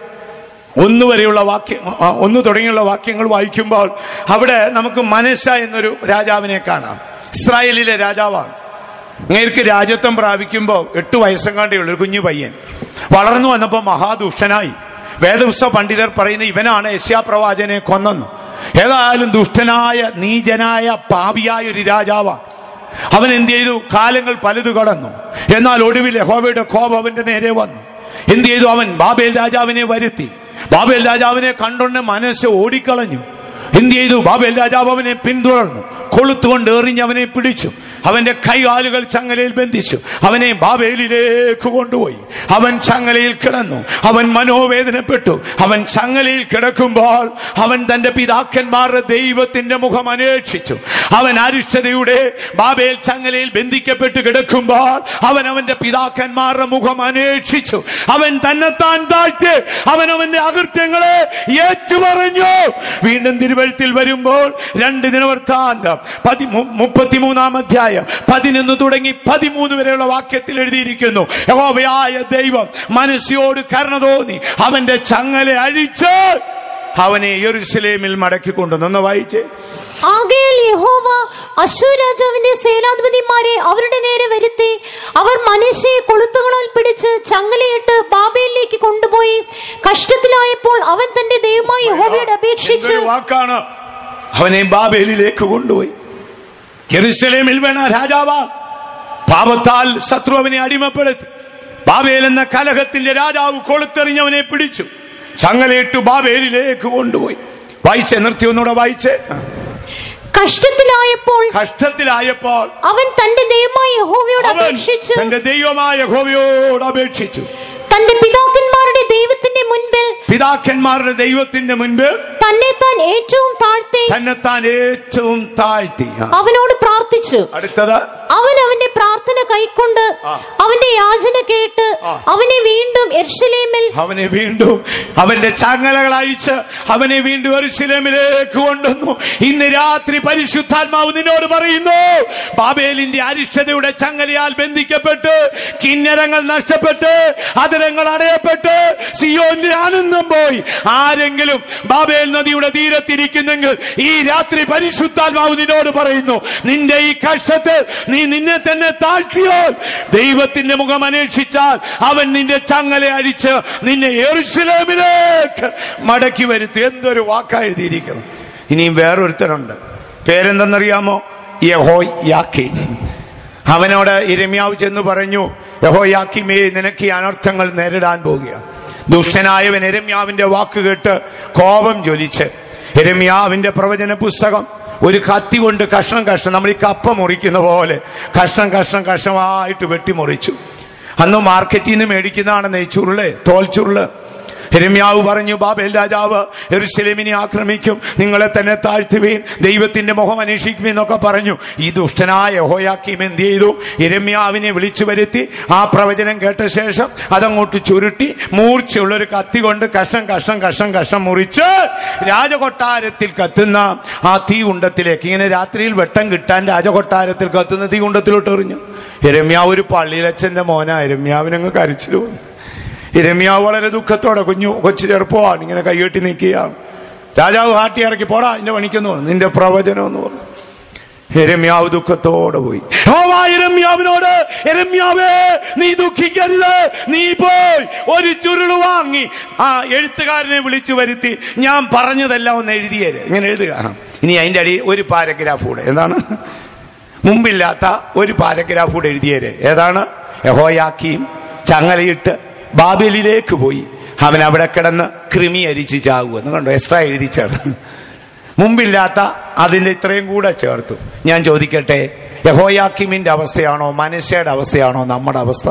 S1: ഒന്ന് വരെയുള്ള വാക്യ ആ, ഒന്ന് തുടങ്ങിയുള്ള വാക്യങ്ങൾ വായിക്കുമ്പോൾ അവിടെ നമുക്ക് മനശ എന്നൊരു രാജാവിനെ കാണാം ഇസ്രായേലിലെ രാജാവാണ് അങ്ങേർക്ക് രാജ്യത്വം പ്രാപിക്കുമ്പോൾ എട്ട് വയസ്സെങ്ങാണ്ടേ ഉള്ളൂ ഒരു കുഞ്ഞു പയ്യൻ വളർന്നു വന്നപ്പോൾ മഹാദുഷ്ടനായി വേദപുസ്തക പണ്ഡിതർ പറയുന്ന ഇവനാണ് യശ്യാപ്രവാചനെ കൊന്നെന്ന് ഏതായാലും ദുഷ്ടനായ നീചനായ പാപിയായ ഒരു രാജാവാണ് അവൻ എന്ത് ചെയ്തു കാലങ്ങൾ പലതു കടന്നു എന്നാൽ ഒടുവിൽ യഹോവയുടെ കോപം അവന്റെ നേരെ വന്നു എന്ത് ചെയ്തു അവൻ ബാബേൽ രാജാവിനെ വരുത്തി ബാബേൽ രാജാവിനെ കണ്ടുകൊണ്ട് മനസ്സ് ഓടിക്കളഞ്ഞു എന്ത് ചെയ്തു ബാബേൽ രാജാവ് അവനെ പിന്തുടർന്നു കൊളുത്തുകൊണ്ട് എറിഞ്ഞ് അവനെ പിടിച്ചു അവന്റെ കൈകാലുകൾ ചങ്ങലയിൽ ബന്ധിച്ചു അവനെ ബാബേലിലേക്ക് കൊണ്ടുപോയി അവൻ ചങ്ങലയിൽ കിടന്നു അവൻ മനോവേദനപ്പെട്ടു അവൻ ചങ്ങലയിൽ കിടക്കുമ്പോൾ അവൻ തന്റെ പിതാക്കന്മാരുടെ ദൈവത്തിന്റെ മുഖം അന്വേഷിച്ചു അവൻ അരിഷ്ടതയുടെ ബാബേൽ ചങ്ങലയിൽ ബന്ധിക്കപ്പെട്ട് കിടക്കുമ്പോൾ അവൻ അവന്റെ പിതാക്കന്മാരുടെ മുഖം അന്വേഷിച്ചു അവൻ തന്നെത്താൻ താഴ്ത്തി അവൻ അവന്റെ അകൃത്യങ്ങളെ ഏറ്റുപറഞ്ഞു വീണ്ടും തിരുവഴുത്തിൽ വരുമ്പോൾ രണ്ട് ദിനവൃത്താന്തം പതി മു- മുപ്പത്തിമൂന്നാം അധ്യായം പതിനൊന്ന് തുടങ്ങി പതിമൂന്ന് വരെയുള്ള വാക്യത്തിൽ എഴുതിയിരിക്കുന്നു യഹോവയായ ദൈവം മനസ്സിയോട് കരുണ തോന്നി അവന്റെ ചങ്ങല അഴിച്ച് അവനെ യെരൂശലേമിൽ മടക്കി കൊണ്ടുവന്നു വായിച്ചേ
S2: ആകയാൽ യഹോവ അശൂർ രാജാവിന്റെ സേനാധിപതിമാരെ അവരുടെ നേരെ വരുത്തി അവർ മനുഷ്യയെ കൊളുത്തുകളാൽ പിടിച്ച് ചങ്ങലയിട്ട് ബാബേലിലേക്ക് കൊണ്ടുപോയി കഷ്ടത്തിലായപ്പോൾ അവൻ തന്റെ ദൈവമായ യഹോവയോട് അപേക്ഷിച്ചു
S1: എന്തൊരു വാക്കാണ് അവനെ ബാബേലിലേക്ക് കൊണ്ടുപോയി യെരുസലേമിൽ വേണ രാജാവാ പാപത്താൽ ശത്രു അവനെ അടിമപ്പെടുത്തി ബാബേൽ എന്ന കലഹത്തിന്റെ രാജാവ് കൊളുത്തെറിഞ്ഞവനെ പിടിച്ചു ചങ്ങലയിട്ട് ബാബേലിലേക്ക് കൊണ്ടുപോയി വായിച്ചേ നിർത്തി ഒന്നുകൂടെ വായിച്ചേ
S2: കഷ്ടത്തിലായപ്പോൾ
S1: കഷ്ടത്തിലായപ്പോൾ
S2: അവൻ തന്റെ ദൈവമായ യഹോവയോട്
S1: അവൻ
S2: അപേക്ഷിച്ചു
S1: തന്റെ ദൈവമായ ഹോവിയോട് അപേക്ഷിച്ചു
S2: തന്റെ പിതാക്കന്മാരുടെ ദൈവത്തിന്റെ മുൻപിൽ
S1: പിതാക്കന്മാരുടെ ദൈവത്തിന്റെ മുൻപിൽ
S2: തന്നെ താൻ ഏറ്റവും താഴ്ത്തി
S1: തന്നെത്താൻ ഏറ്റവും താഴ്ത്തി ആ.
S2: അവനോട് പ്രാർത്ഥിച്ചു
S1: അടുത്തത്
S2: അവൻ അവന്റെ പ്രാർത്ഥന കൈക്കൊണ്ട്
S1: ആ.
S2: അവന്റെ യാചന കേട്ട്
S1: ആ.
S2: അവനെ വീണ്ടും എർഷലേമിൽ
S1: അവനെ വീണ്ടും അവന്റെ ചങ്ങലകൾ അഴിച്ച് അവനെ വീണ്ടും എറുശലേമിലേക്ക് കൊണ്ടുവന്നു ഇന്ന് രാത്രി പരിശുദ്ധാത്മാവ് നിന്നോട് പറയുന്നു ബാബേലിന്റെ അരിഷ്ടതയുടെ ചങ്ങലയാൽ ബന്ധിക്കപ്പെട്ട് കിന്നരങ്ങൾ നഷ്ടപ്പെട്ട് അതിരങ്ങൾ അടയപ്പെട്ട് സിയോന്റെ ആനന്ദം പോയി ആരെങ്കിലും ബാബേൽ നദിയുടെ തീരത്തിരിക്കുന്നെങ്കിൽ ഈ രാത്രി പരിശുദ്ധാത്മാവ് നിന്നോട് പറയുന്നു നിന്റെ ഈ കഷ്ടത്തിൽ നീ നിന്നെ തന്നെ താഴ്ത്തിയാൽ ദൈവത്തിന്റെ മുഖം അന്വേഷിച്ചാൽ അവൻ നിന്റെ ചങ്ങല അടിച്ച് നിന്നെ എറുസലേമിലേക്ക് മടക്കി വരുത്തു എന്തൊരു വാക്കാ എഴുതിയിരിക്കുന്നു ഇനിയും വേറൊരുത്തനുണ്ട് പേരെന്തെന്നറിയാമോ യഹോ യാക്കി അവനോട് ഇരമ്യാവ് ചെന്ന് പറഞ്ഞു യഹോ യാക്കിമേ നിനക്ക് ഈ അനർത്ഥങ്ങൾ നേരിടാൻ പോവുകയാണ് ദുഷ്ടനായവൻ എരമ്യാവിന്റെ വാക്ക് കേട്ട് കോപം ജ്വലിച്ച് എരമ്യാവിന്റെ പ്രവചന പുസ്തകം ഒരു കത്തി കൊണ്ട് കഷ്ണം കഷ്ണം നമ്മൾ ഈ കപ്പ മുറിക്കുന്ന പോലെ കഷ്ണം കഷ്ണം കഷ്ണമായിട്ട് വെട്ടിമുറിച്ചു അന്ന് മാർക്കറ്റിൽ നിന്ന് മേടിക്കുന്നതാണ് നെയ്ച്ചുരുള് തോൽച്ചുരുള് ഹിരമ്യാവ് പറഞ്ഞു ബാബേൽ രാജാവ് എറുസലേമിനെ ആക്രമിക്കും നിങ്ങളെ തന്നെ താഴ്ത്തുവീൻ ദൈവത്തിന്റെ മുഖം അന്വേഷിക്കുവീൻ എന്നൊക്കെ പറഞ്ഞു ഈ ദുഷ്ടനായ യഹോയാക്കീം എന്ത് ചെയ്തു ഇരമ്യാവിനെ വിളിച്ചു വരുത്തി ആ പ്രവചനം കേട്ട ശേഷം അതങ്ങോട്ട് ചുരുട്ടി മൂർച്ചയുള്ള ഒരു കത്തി കൊണ്ട് കഷ്ണം കഷ്ണം കഷ്ണം കഷ്ണം മുറിച്ച് രാജകൊട്ടാരത്തിൽ കത്തുന്ന ആ തീ കുണ്ടത്തിലേക്ക് ഇങ്ങനെ രാത്രിയിൽ വെട്ടം കിട്ടാൻ രാജകൊട്ടാരത്തിൽ കത്തുന്ന തീ കുണ്ടത്തിലോട്ട് എറിഞ്ഞു ഇരമ്യാവ് ഒരു പള്ളിയിലച്ഛന്റെ മോനാ ഇരമ്യാവിനങ്ങ് കരച്ചിൽ വന്നു ഇരമ്യാവ് വളരെ ദുഃഖത്തോടെ കുഞ്ഞു കൊച്ചു ചെറുപ്പമാണ് ഇങ്ങനെ കൈകെട്ടി നിൽക്കുകയാണ് രാജാവ് ഹാട്ടി ഇറക്കി പോടാ എന്റെ പണിക്കെന്ന് പറഞ്ഞു നിന്റെ പ്രവചനം എന്ന് പറഞ്ഞു എരമ്യാവ് ദുഃഖത്തോടെ പോയി യഹോവ എരമ്യാവിനോട് എരമ്യാവേ നീ ദുഃഖിക്കരുത് നീ പോയി ഒരു ചുരുള് വാങ്ങി ആ എഴുത്തുകാരനെ വിളിച്ചു വരുത്തി ഞാൻ പറഞ്ഞതെല്ലാം ഒന്ന് എഴുതിയേര് ഇങ്ങനെ എഴുതുക ഇനി അതിന്റെ അടി ഒരു പാരഗ്രാഫ് കൂടെ എന്താണ് മുമ്പില്ലാത്ത ഒരു പാരഗ്രാഫ് കൂടെ എഴുതിയേര് ഏതാണ് യഹോയാക്കിയും ചങ്ങലയിട്ട് ബാബേലിലേക്ക് പോയി അവൻ അവിടെ കിടന്ന് കൃമി അരിച്ച് ചാകുമെന്ന് കണ്ടോ എക്സ്ട്രാ എഴുതി ചേർന്ന് മുമ്പില്ലാത്ത അതിന്റെ ഇത്രയും കൂടെ ചേർത്തു ഞാൻ ചോദിക്കട്ടെ യഹോയാക്കിമിന്റെ അവസ്ഥയാണോ മനുഷ്യയുടെ അവസ്ഥയാണോ നമ്മുടെ അവസ്ഥ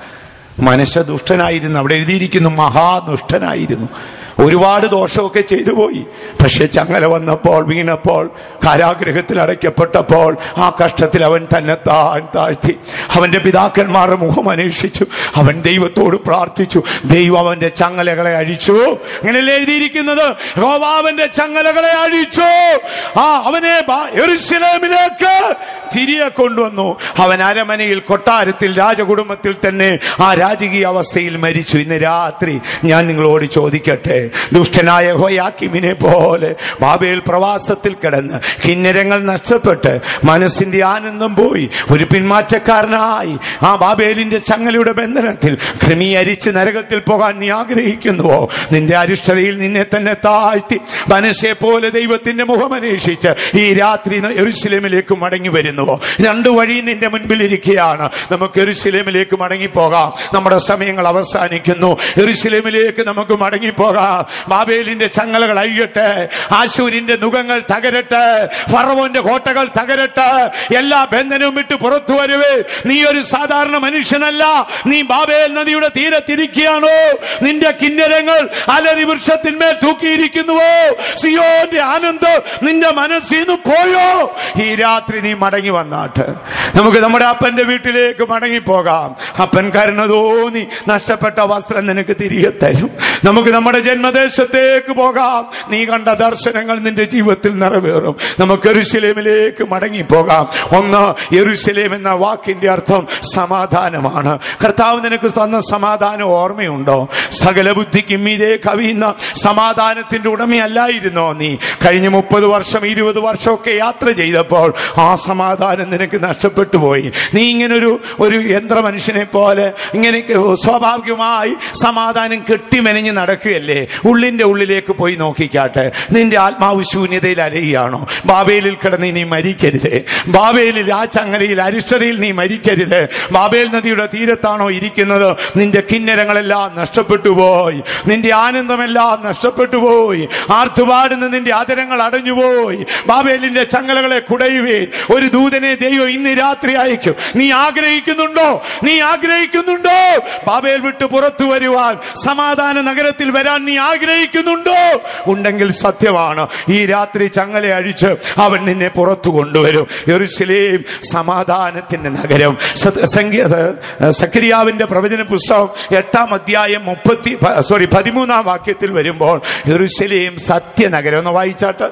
S1: മനുഷ്യ ദുഷ്ടനായിരുന്നു അവിടെ എഴുതിയിരിക്കുന്നു മഹാദുഷ്ടനായിരുന്നു ഒരുപാട് ദോഷമൊക്കെ ചെയ്തു പോയി പക്ഷെ ചങ്ങല വന്നപ്പോൾ വീണപ്പോൾ കാരാഗ്രഹത്തിൽ അടയ്ക്കപ്പെട്ടപ്പോൾ ആ കഷ്ടത്തിൽ അവൻ തന്നെ താൻ താഴ്ത്തി അവന്റെ പിതാക്കന്മാരുടെ മുഖം അന്വേഷിച്ചു അവൻ ദൈവത്തോട് പ്രാർത്ഥിച്ചു ദൈവം അവന്റെ ചങ്ങലകളെ അഴിച്ചു അങ്ങനെയല്ലേ എഴുതിയിരിക്കുന്നത് യഹോവാവന്റെ ചങ്ങലകളെ അഴിച്ചു ആ അവനെ ബ- യെരൂശലേമിലേക്ക് തിരികെ കൊണ്ടുവന്നു അവൻ അരമനയിൽ കൊട്ടാരത്തിൽ രാജകുടുംബത്തിൽ തന്നെ ആ രാജകീയ അവസ്ഥയിൽ മരിച്ചു ഇന്ന് രാത്രി ഞാൻ നിങ്ങളോട് ചോദിക്കട്ടെ ദുഷ്ടനായ ഹോയാക്കിമിനെ പോലെ ബാബേൽ പ്രവാസത്തിൽ കിടന്ന് കിന്നരങ്ങൾ നഷ്ടപ്പെട്ട് മനസ്സിന്റെ ആനന്ദം പോയി ഒരു പിന്മാറ്റക്കാരനായി ആ ബാബേലിന്റെ ചങ്ങലയുടെ ബന്ധനത്തിൽ ക്രമീകരിച്ച് നരകത്തിൽ പോകാൻ നീ ആഗ്രഹിക്കുന്നുവോ നിന്റെ അരിഷ്ടതയിൽ നിന്നെ തന്നെ താഴ്ത്തി മനസ്സെ പോലെ ദൈവത്തിന്റെ മുഖമന്വേഷിച്ച് ഈ രാത്രി എറുസലേമിലേക്ക് മടങ്ങി വരുന്നുവോ രണ്ടു വഴി നിന്റെ മുൻപിൽ ഇരിക്കുകയാണ് നമുക്ക് എറുസലേമിലേക്ക് മടങ്ങി പോകാം നമ്മുടെ സമയങ്ങൾ അവസാനിക്കുന്നു എറുസലേമിലേക്ക് നമുക്ക് മടങ്ങി പോകാം ബാബേലിന്റെ ചങ്ങലകൾ അഴിയട്ടെ ആശൂരിന്റെ മുഖങ്ങൾ തകരട്ടെ ഫറവോന്റെ കോട്ടകൾ തകരട്ടെ എല്ലാ ബന്ധനവും വിട്ട് പുറത്തു വരുവേ നീ ഒരു സാധാരണ മനുഷ്യനല്ല നീ ബാബേൽ നദിയുടെ തീരത്തിരിക്കുകയാണോ നിന്റെ കിന്നരങ്ങൾ അലരി വൃക്ഷത്തിന്മേൽ തൂക്കിയിരിക്കുന്നുവോ സിയോന്റെ ആനന്ദം നിന്റെ മനസ്സിൽ നിന്ന് പോയോ ഈ രാത്രി നീ മടങ്ങി വന്നാട്ട് നമുക്ക് നമ്മുടെ അപ്പന്റെ വീട്ടിലേക്ക് മടങ്ങി പോകാം അപ്പൻ കരുണ തോന്നി നഷ്ടപ്പെട്ട വസ്ത്രം നിനക്ക് തിരികെ തരും നമുക്ക് നമ്മുടെ ജന്മദേശത്തേക്ക് പോകാം നീ കണ്ട ദർശനങ്ങൾ നിന്റെ ജീവിതത്തിൽ നിറവേറും നമുക്ക് എരുശലേമിലേക്ക് മടങ്ങി പോകാം ഒന്ന് എരുശലേം എന്ന വാക്കിന്റെ അർത്ഥം സമാധാനമാണ് കർത്താവ് നിനക്ക് തന്ന സമാധാനം ഓർമ്മയുണ്ടോ സകല ബുദ്ധിക്കും ഇതേ കവിയുന്ന സമാധാനത്തിന്റെ ഉടമയല്ലായിരുന്നോ നീ കഴിഞ്ഞ മുപ്പത് വർഷം ഇരുപത് വർഷമൊക്കെ യാത്ര ചെയ്തപ്പോൾ ആ സമാധാനം നിനക്ക് നഷ്ടപ്പെട്ടു പോയി നീ ഇങ്ങനെ ഒരു ഒരു യന്ത്ര മനുഷ്യനെ പോലെ ഇങ്ങനെ സ്വാഭാവികമായി സമാധാനം കെട്ടിമെനഞ്ഞ് നടക്കുകയല്ലേ ഉള്ളിന്റെ ഉള്ളിലേക്ക് പോയി നോക്കിക്കാട്ടെ നിന്റെ ആത്മാവ് ശൂന്യതയിൽ അലയുകയാണോ ബാബേലിൽ കിടന്ന് നീ മരിക്കരുത് ബാബേലിൽ ആ ചങ്ങലയിൽ അരിഷ്ടതയിൽ നീ മരിക്കരുത് ബാബേൽ നദിയുടെ തീരത്താണോ ഇരിക്കുന്നത് നിന്റെ കിന്നരങ്ങളെല്ലാം നഷ്ടപ്പെട്ടു പോയി നിന്റെ ആനന്ദമെല്ലാം നഷ്ടപ്പെട്ടു പോയി ആർത്തുപാടുന്ന നിന്റെ ആദരങ്ങൾ അടഞ്ഞുപോയി ബാബേലിന്റെ ചങ്ങലകളെ കുടയുവേൻ ഒരു ദൂതനെ ദൈവം ഇന്ന് രാത്രി അയക്കും നീ ആഗ്രഹിക്കുന്നുണ്ടോ നീ ആഗ്രഹിക്കുന്നുണ്ടോ ബാബേൽ വിട്ട് പുറത്തു വരുവാൻ സമാധാന നഗരത്തിൽ വരാൻ നീ ആഗ്രഹിക്കുന്നുണ്ടോ ഉണ്ടെങ്കിൽ സത്യമാണ് ഈ രാത്രി ചങ്ങല അഴിച്ച് അവൻ നിന്നെ പുറത്തു കൊണ്ടുവരും യെരൂശലേം സമാധാനത്തിന്റെ നഗരം സ- സംഖ്യ- സ- സക്രിയാവിന്റെ പ്രവചന പുസ്തകം എട്ടാം അധ്യായം മുപ്പത്തി സോറി പതിമൂന്നാം വാക്യത്തിൽ വരുമ്പോൾ യെരൂശലേം സത്യനഗരം ഒന്ന് വായിച്ചാട്ട്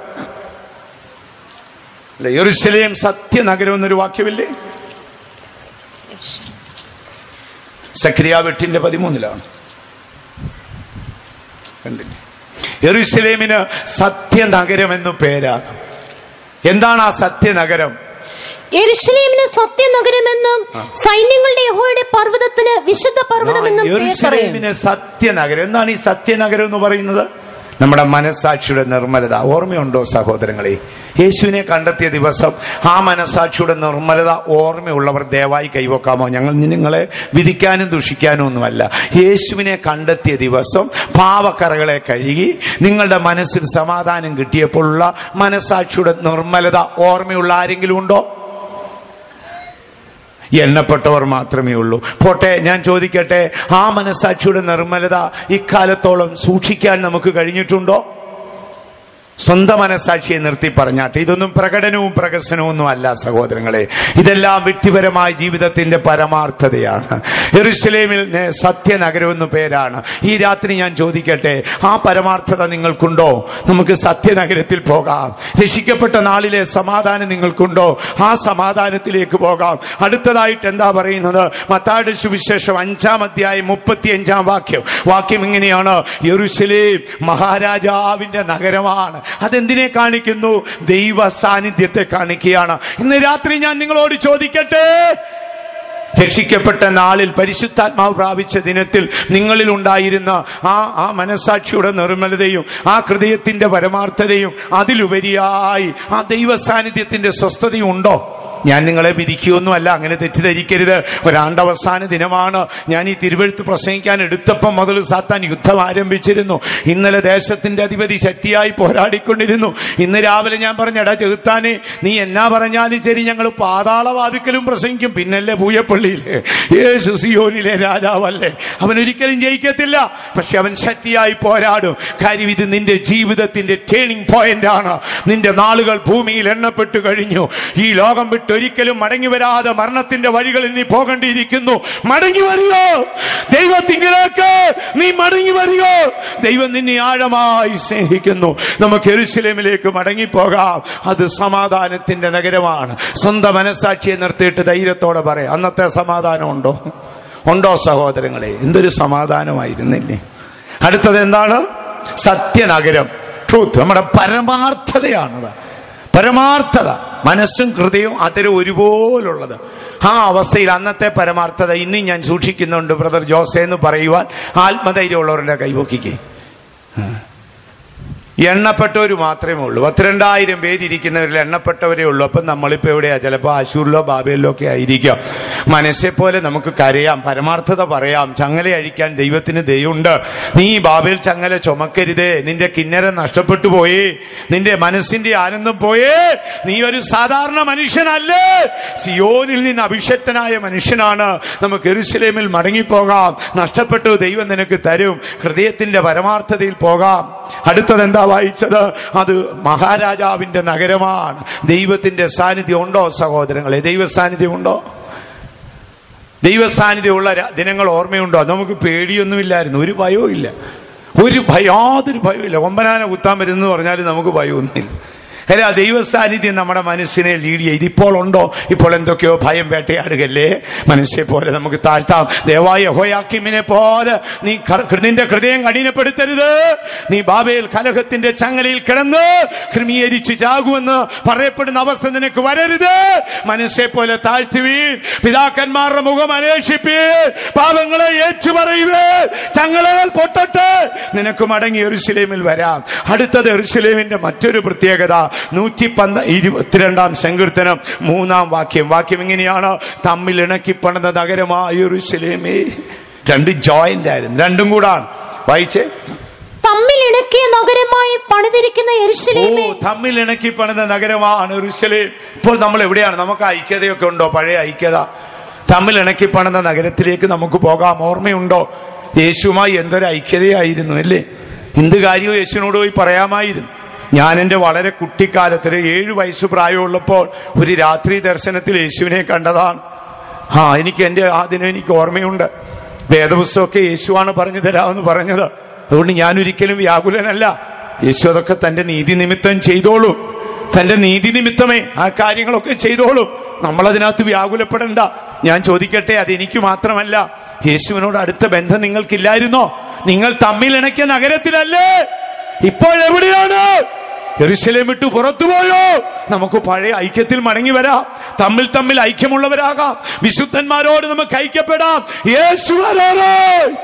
S1: അല്ല, യെരൂശലേം സത്യനഗരം എന്നൊരു വാക്യമില്ലേ സക്രിയാവ് എട്ടിന്റെ പതിമൂന്നിലാണ് കണ്ടില്ലേ യെരൂശലേമിന് സത്യനഗരം എന്നു പേരാ എന്താണ് ആ സത്യനഗരം
S2: എരുഷലേമിന് സത്യനഗരമെന്നും സൈന്യങ്ങളുടെ യഹോയുടെ പർവ്വതത്തിന് വിശുദ്ധ പർവ്വതമെന്നും പേർ പറയും
S1: യെരൂശലേമിന് സത്യനഗരം എന്താണ് ഈ സത്യനഗരം എന്ന് പറയുന്നത് നമ്മുടെ മനസാക്ഷിയുടെ നിർമ്മലത ഓർമ്മയുണ്ടോ സഹോദരങ്ങളെ യേശുവിനെ കണ്ടെത്തിയ ദിവസം ആ മനസാക്ഷിയുടെ നിർമ്മലത ഓർമ്മയുള്ളവർ ദയവായി കൈവക്കാമോ ഞങ്ങൾ നിങ്ങളെ വിധിക്കാനും ദുഷിക്കാനും ഒന്നുമല്ല യേശുവിനെ കണ്ടെത്തിയ ദിവസം പാവക്കറകളെ കഴുകി നിങ്ങളുടെ മനസ്സിൽ സമാധാനം കിട്ടിയപ്പോഴുള്ള മനസാക്ഷിയുടെ നിർമ്മലത ഓർമ്മയുള്ള ആരെങ്കിലും ഉണ്ടോ എണ്ണപ്പെട്ടവർ മാത്രമേ ഉള്ളൂ പോട്ടെ ഞാൻ ചോദിക്കട്ടെ ആ മനസാക്ഷിയുടെ നിർമ്മലത ഇക്കാലത്തോളം സൂക്ഷിക്കാൻ നമുക്ക് കഴിഞ്ഞിട്ടുണ്ടോ സ്വന്തം മനസാക്ഷിയെ നിർത്തി പറഞ്ഞാട്ടെ ഇതൊന്നും പ്രകടനവും പ്രകസനവും ഒന്നും അല്ല സഹോദരങ്ങളെ ഇതെല്ലാം വ്യക്തിപരമായ ജീവിതത്തിന്റെ പരമാർത്ഥതയാണ് എറുസലേമിൽ സത്യനഗരം എന്ന് പേരാണ് ഈ രാത്രി ഞാൻ ചോദിക്കട്ടെ ആ പരമാർത്ഥത നിങ്ങൾക്കുണ്ടോ നമുക്ക് സത്യനഗരത്തിൽ പോകാം രക്ഷിക്കപ്പെട്ട നാളിലെ സമാധാനം നിങ്ങൾക്കുണ്ടോ ആ സമാധാനത്തിലേക്ക് പോകാം അടുത്തതായിട്ട് എന്താ പറയുന്നത് മത്താട് സുവിശേഷം അഞ്ചാം അധ്യായം മുപ്പത്തി അഞ്ചാം വാക്യം വാക്യം ഇങ്ങനെയാണ് യെറുസലേം മഹാരാജാവിന്റെ നഗരമാണ് അതെന്തിനെ കാണിക്കുന്നു ദൈവ സാന്നിധ്യത്തെ കാണിക്കുകയാണ് ഇന്ന് രാത്രി ഞാൻ നിങ്ങളോട് ചോദിക്കട്ടെ രക്ഷിക്കപ്പെട്ട നാളിൽ പരിശുദ്ധാത്മാവ് പ്രാപിച്ച ദിനത്തിൽ നിങ്ങളിൽ ഉണ്ടായിരുന്ന ആ ആ മനസാക്ഷിയുടെ നിർമ്മലതയും ആ ഹൃദയത്തിന്റെ പരമാർത്ഥതയും അതിലുപരിയായി ആ ദൈവ സാന്നിധ്യത്തിന്റെ സ്വസ്ഥതയും ഉണ്ടോ ഞാൻ നിങ്ങളെ വിധിക്കുകയൊന്നുമല്ല അങ്ങനെ തെറ്റിദ്ധരിക്കരുത് ഒരാണ്ടവസാന ദിനമാണ് ഞാൻ ഈ തിരുവഴുത്ത് പ്രസംഗിക്കാൻ എടുത്തപ്പം മുതൽ സാത്താൻ യുദ്ധം ആരംഭിച്ചിരുന്നു ഇന്നലെ ദേശത്തിന്റെ അധിപതി ശക്തിയായി പോരാടിക്കൊണ്ടിരുന്നു ഇന്ന് രാവിലെ ഞാൻ പറഞ്ഞടാ ചെകുത്താനെ നീ എന്നാ പറഞ്ഞാലും ശരി ഞങ്ങൾ പാതാളവാതിക്കലും പ്രസംഗിക്കും പിന്നല്ലേ പൂയപ്പള്ളിയിലെ യേശു സിയോനിലെ രാജാവല്ലേ അവൻ ഒരിക്കലും ജയിക്കത്തില്ല പക്ഷെ അവൻ ശക്തിയായി പോരാടും കാര്യം ഇത് നിന്റെ ജീവിതത്തിന്റെ ടേണിംഗ് പോയിന്റ് ആണ് നിന്റെ നാളുകൾ ഭൂമിയിൽ എണ്ണപ്പെട്ടു കഴിഞ്ഞു ഈ ലോകം വിട്ട് ഒരിക്കലും മടങ്ങി വരാതെ മരണത്തിന്റെ വഴികളിൽ നീ പോകേണ്ടിയിരിക്കുന്നു മടങ്ങി വരികോ ദൈവത്തിങ്കിലേക്ക് നീ മടങ്ങി വരികോ ദൈവം നിന്നെ ആഴമായി സ്നേഹിക്കുന്നു നമുക്ക് എരുസലേമിലേക്ക് മടങ്ങിപ്പോകാം അത് സമാധാനത്തിന്റെ നഗരമാണ് സ്വന്തം മനസാക്ഷിയെ നിർത്തിയിട്ട് ധൈര്യത്തോടെ പറയാം അന്നത്തെ സമാധാനം ഉണ്ടോ ഉണ്ടോ സഹോദരങ്ങളെ എന്തൊരു സമാധാനമായിരുന്നില്ലേ അടുത്തത് എന്താണ് സത്യനഗരം ട്രൂത്ത് നമ്മുടെ പരമാർത്ഥതയാണത് പരമാർത്ഥത മനസ്സും ഹൃദയവും അതിലും ഒരുപോലുള്ളത് ആ അവസ്ഥയിൽ അന്നത്തെ പരമാർത്ഥത ഇന്നും ഞാൻ സൂക്ഷിക്കുന്നുണ്ട് ബ്രദർ ജോസെ എന്ന് പറയുവാൻ ആത്മധൈര്യമുള്ളവരുടെ കൈവക്കിക്കേ എണ്ണപ്പെട്ടവർ മാത്രമേ ഉള്ളൂ പത്തിരണ്ടായിരം പേരിയ്ക്കുന്നവരിൽ എണ്ണപ്പെട്ടവരേ ഉള്ളൂ അപ്പം നമ്മളിപ്പോൾ എവിടെയാ ചിലപ്പോൾ ആശൂരിലോ ബാബയിലോ ഒക്കെ ആയിരിക്കാം മനസ്സെ പോലെ നമുക്ക് കരയാം പരമാർത്ഥത പറയാം ചങ്ങല അഴിക്കാൻ ദൈവത്തിന് ദയുണ്ട് നീ ബാബേൽ ചങ്ങല ചുമക്കരുതേ നിന്റെ കിന്നരം നഷ്ടപ്പെട്ടു പോയേ നിന്റെ മനസ്സിന്റെ ആനന്ദം പോയേ നീ ഒരു സാധാരണ മനുഷ്യനല്ലേ സിയോനിൽ നിന്ന് അഭിഷക്തനായ മനുഷ്യനാണ് നമുക്ക് എരുസലേമിൽ മടങ്ങിപ്പോകാം നഷ്ടപ്പെട്ടു ദൈവം നിനക്ക് തരും ഹൃദയത്തിന്റെ പരമാർത്ഥതയിൽ പോകാം അടുത്തത് എന്താ വായിച്ചത് അത് മഹാരാജാവിന്റെ നഗരമാണ് ദൈവത്തിന്റെ സാന്നിധ്യം ഉണ്ടോ സഹോദരങ്ങളെ ദൈവ സാന്നിധ്യം ഉണ്ടോ ദൈവ സാന്നിധ്യമുള്ള ര- ദിനങ്ങൾ ഓർമ്മയുണ്ടോ നമുക്ക് പേടിയൊന്നുമില്ലായിരുന്നു ഒരു ഭയവും ഇല്ല ഒരു ഭയ യാതൊരു ഭയവുമില്ല ഒമ്പനാന കുത്താൻ വരുന്നു പറഞ്ഞാൽ നമുക്ക് ഭയമൊന്നുമില്ല അല്ല ദൈവ സാന്നിധ്യം നമ്മുടെ മനസ്സിനെ ലീഡ് ചെയ്ത് ഇപ്പോൾ ഉണ്ടോ ഇപ്പോൾ എന്തൊക്കെയോ ഭയം വേട്ടയാടുകല്ലേ മനസ്സെ പോലെ നമുക്ക് താഴ്ത്താം ദേവായ ഹോയാക്കിമിനെ പോലെ നീ ക- നിന്റെ ഹൃദയം കഠിനപ്പെടുത്തരുത് നീ ബാബേൽ കലഹത്തിന്റെ ചങ്ങലയിൽ കിടന്ന് ക്രമീകരിച്ച് ചാകുമെന്ന് പറയപ്പെടുന്ന അവസ്ഥ നിനക്ക് വരരുത് മനസ്സെ പോലെ താഴ്ത്തുവീൻ പിതാക്കന്മാരുടെ മുഖം അന്വേഷിപ്പീൻ പാപങ്ങളെ ഏറ്റുപറയുവേ ചങ്ങലകൾ പൊട്ടട്ട് നിനക്ക് മടങ്ങി എറുസലേമിൽ വരാം അടുത്തത് എറുസലേമിന്റെ മറ്റൊരു പ്രത്യേകത നൂറ്റി പന്ത ഇരുപത്തിരണ്ടാം സങ്കീർത്തനം മൂന്നാം വാക്യം വാക്യം ഇങ്ങനെയാണ് തമ്മിൽ ഇണക്കി പണിത നഗരമായ എറുസലേമേ രണ്ട് ജോയിന്റ് ആയിരുന്നു രണ്ടും കൂടാണ് വായിച്ചേ
S2: തമ്മിൽ ഇണക്കിയ നഗരമായി പണിതിരിക്കുന്ന
S1: ഓ
S2: യെരുശലേമേ
S1: തമ്മിൽ ഇണക്കി പണിത നഗരമാണ് എറുസലേം ഇപ്പോൾ നമ്മൾ എവിടെയാണ് നമുക്ക് ഐക്യതയൊക്കെ ഉണ്ടോ പഴയ ഐക്യത തമ്മിൽ ഇണക്കി പണിത നഗരത്തിലേക്ക് നമുക്ക് പോകാം ഓർമ്മയുണ്ടോ യേശുവുമായി എന്തൊരു ഐക്യതയായിരുന്നു അല്ലേ എന്ത് കാര്യവും യേശുവിനോട് പോയി പറയാമായിരുന്നു ഞാൻ എൻ്റെ വളരെ കുട്ടിക്കാലത്ത് ഒരു ഏഴ് വയസ്സ് പ്രായമുള്ളപ്പോൾ ഒരു രാത്രി ദർശനത്തിൽ യേശുവിനെ കണ്ടതാണ് ആ എനിക്ക് എൻ്റെ ആ ദിനം എനിക്ക് ഓർമ്മയുണ്ട് വേദപുസ്തകമൊക്കെ യേശുവാണ് പറഞ്ഞു തരാമെന്ന് പറഞ്ഞത് അതുകൊണ്ട് ഞാൻ ഒരിക്കലും വ്യാകുലനല്ല യേശു അതൊക്കെ തന്റെ നീതി നിമിത്തം ചെയ്തോളൂ തന്റെ നീതി നിമിത്തമേ ആ കാര്യങ്ങളൊക്കെ ചെയ്തോളൂ നമ്മളതിനകത്ത് വ്യാകുലപ്പെടണ്ട ഞാൻ ചോദിക്കട്ടെ അത് എനിക്ക് മാത്രമല്ല യേശുവിനോട് അടുത്ത ബന്ധം നിങ്ങൾക്കില്ലായിരുന്നോ നിങ്ങൾ തമ്മിൽ ഇണക്കിയ നഗരത്തിലല്ലേ ഇപ്പോൾ എവിടെയാണ് എറുശലേം വിട്ടു പുറത്തുപോയോ നമുക്ക് പഴയ ഐക്യത്തിൽ മടങ്ങി വരാം തമ്മിൽ തമ്മിൽ ഐക്യമുള്ളവരാകാം വിശുദ്ധന്മാരോട് നമുക്ക് ഐക്യപ്പെടാം യേശു വരാറേ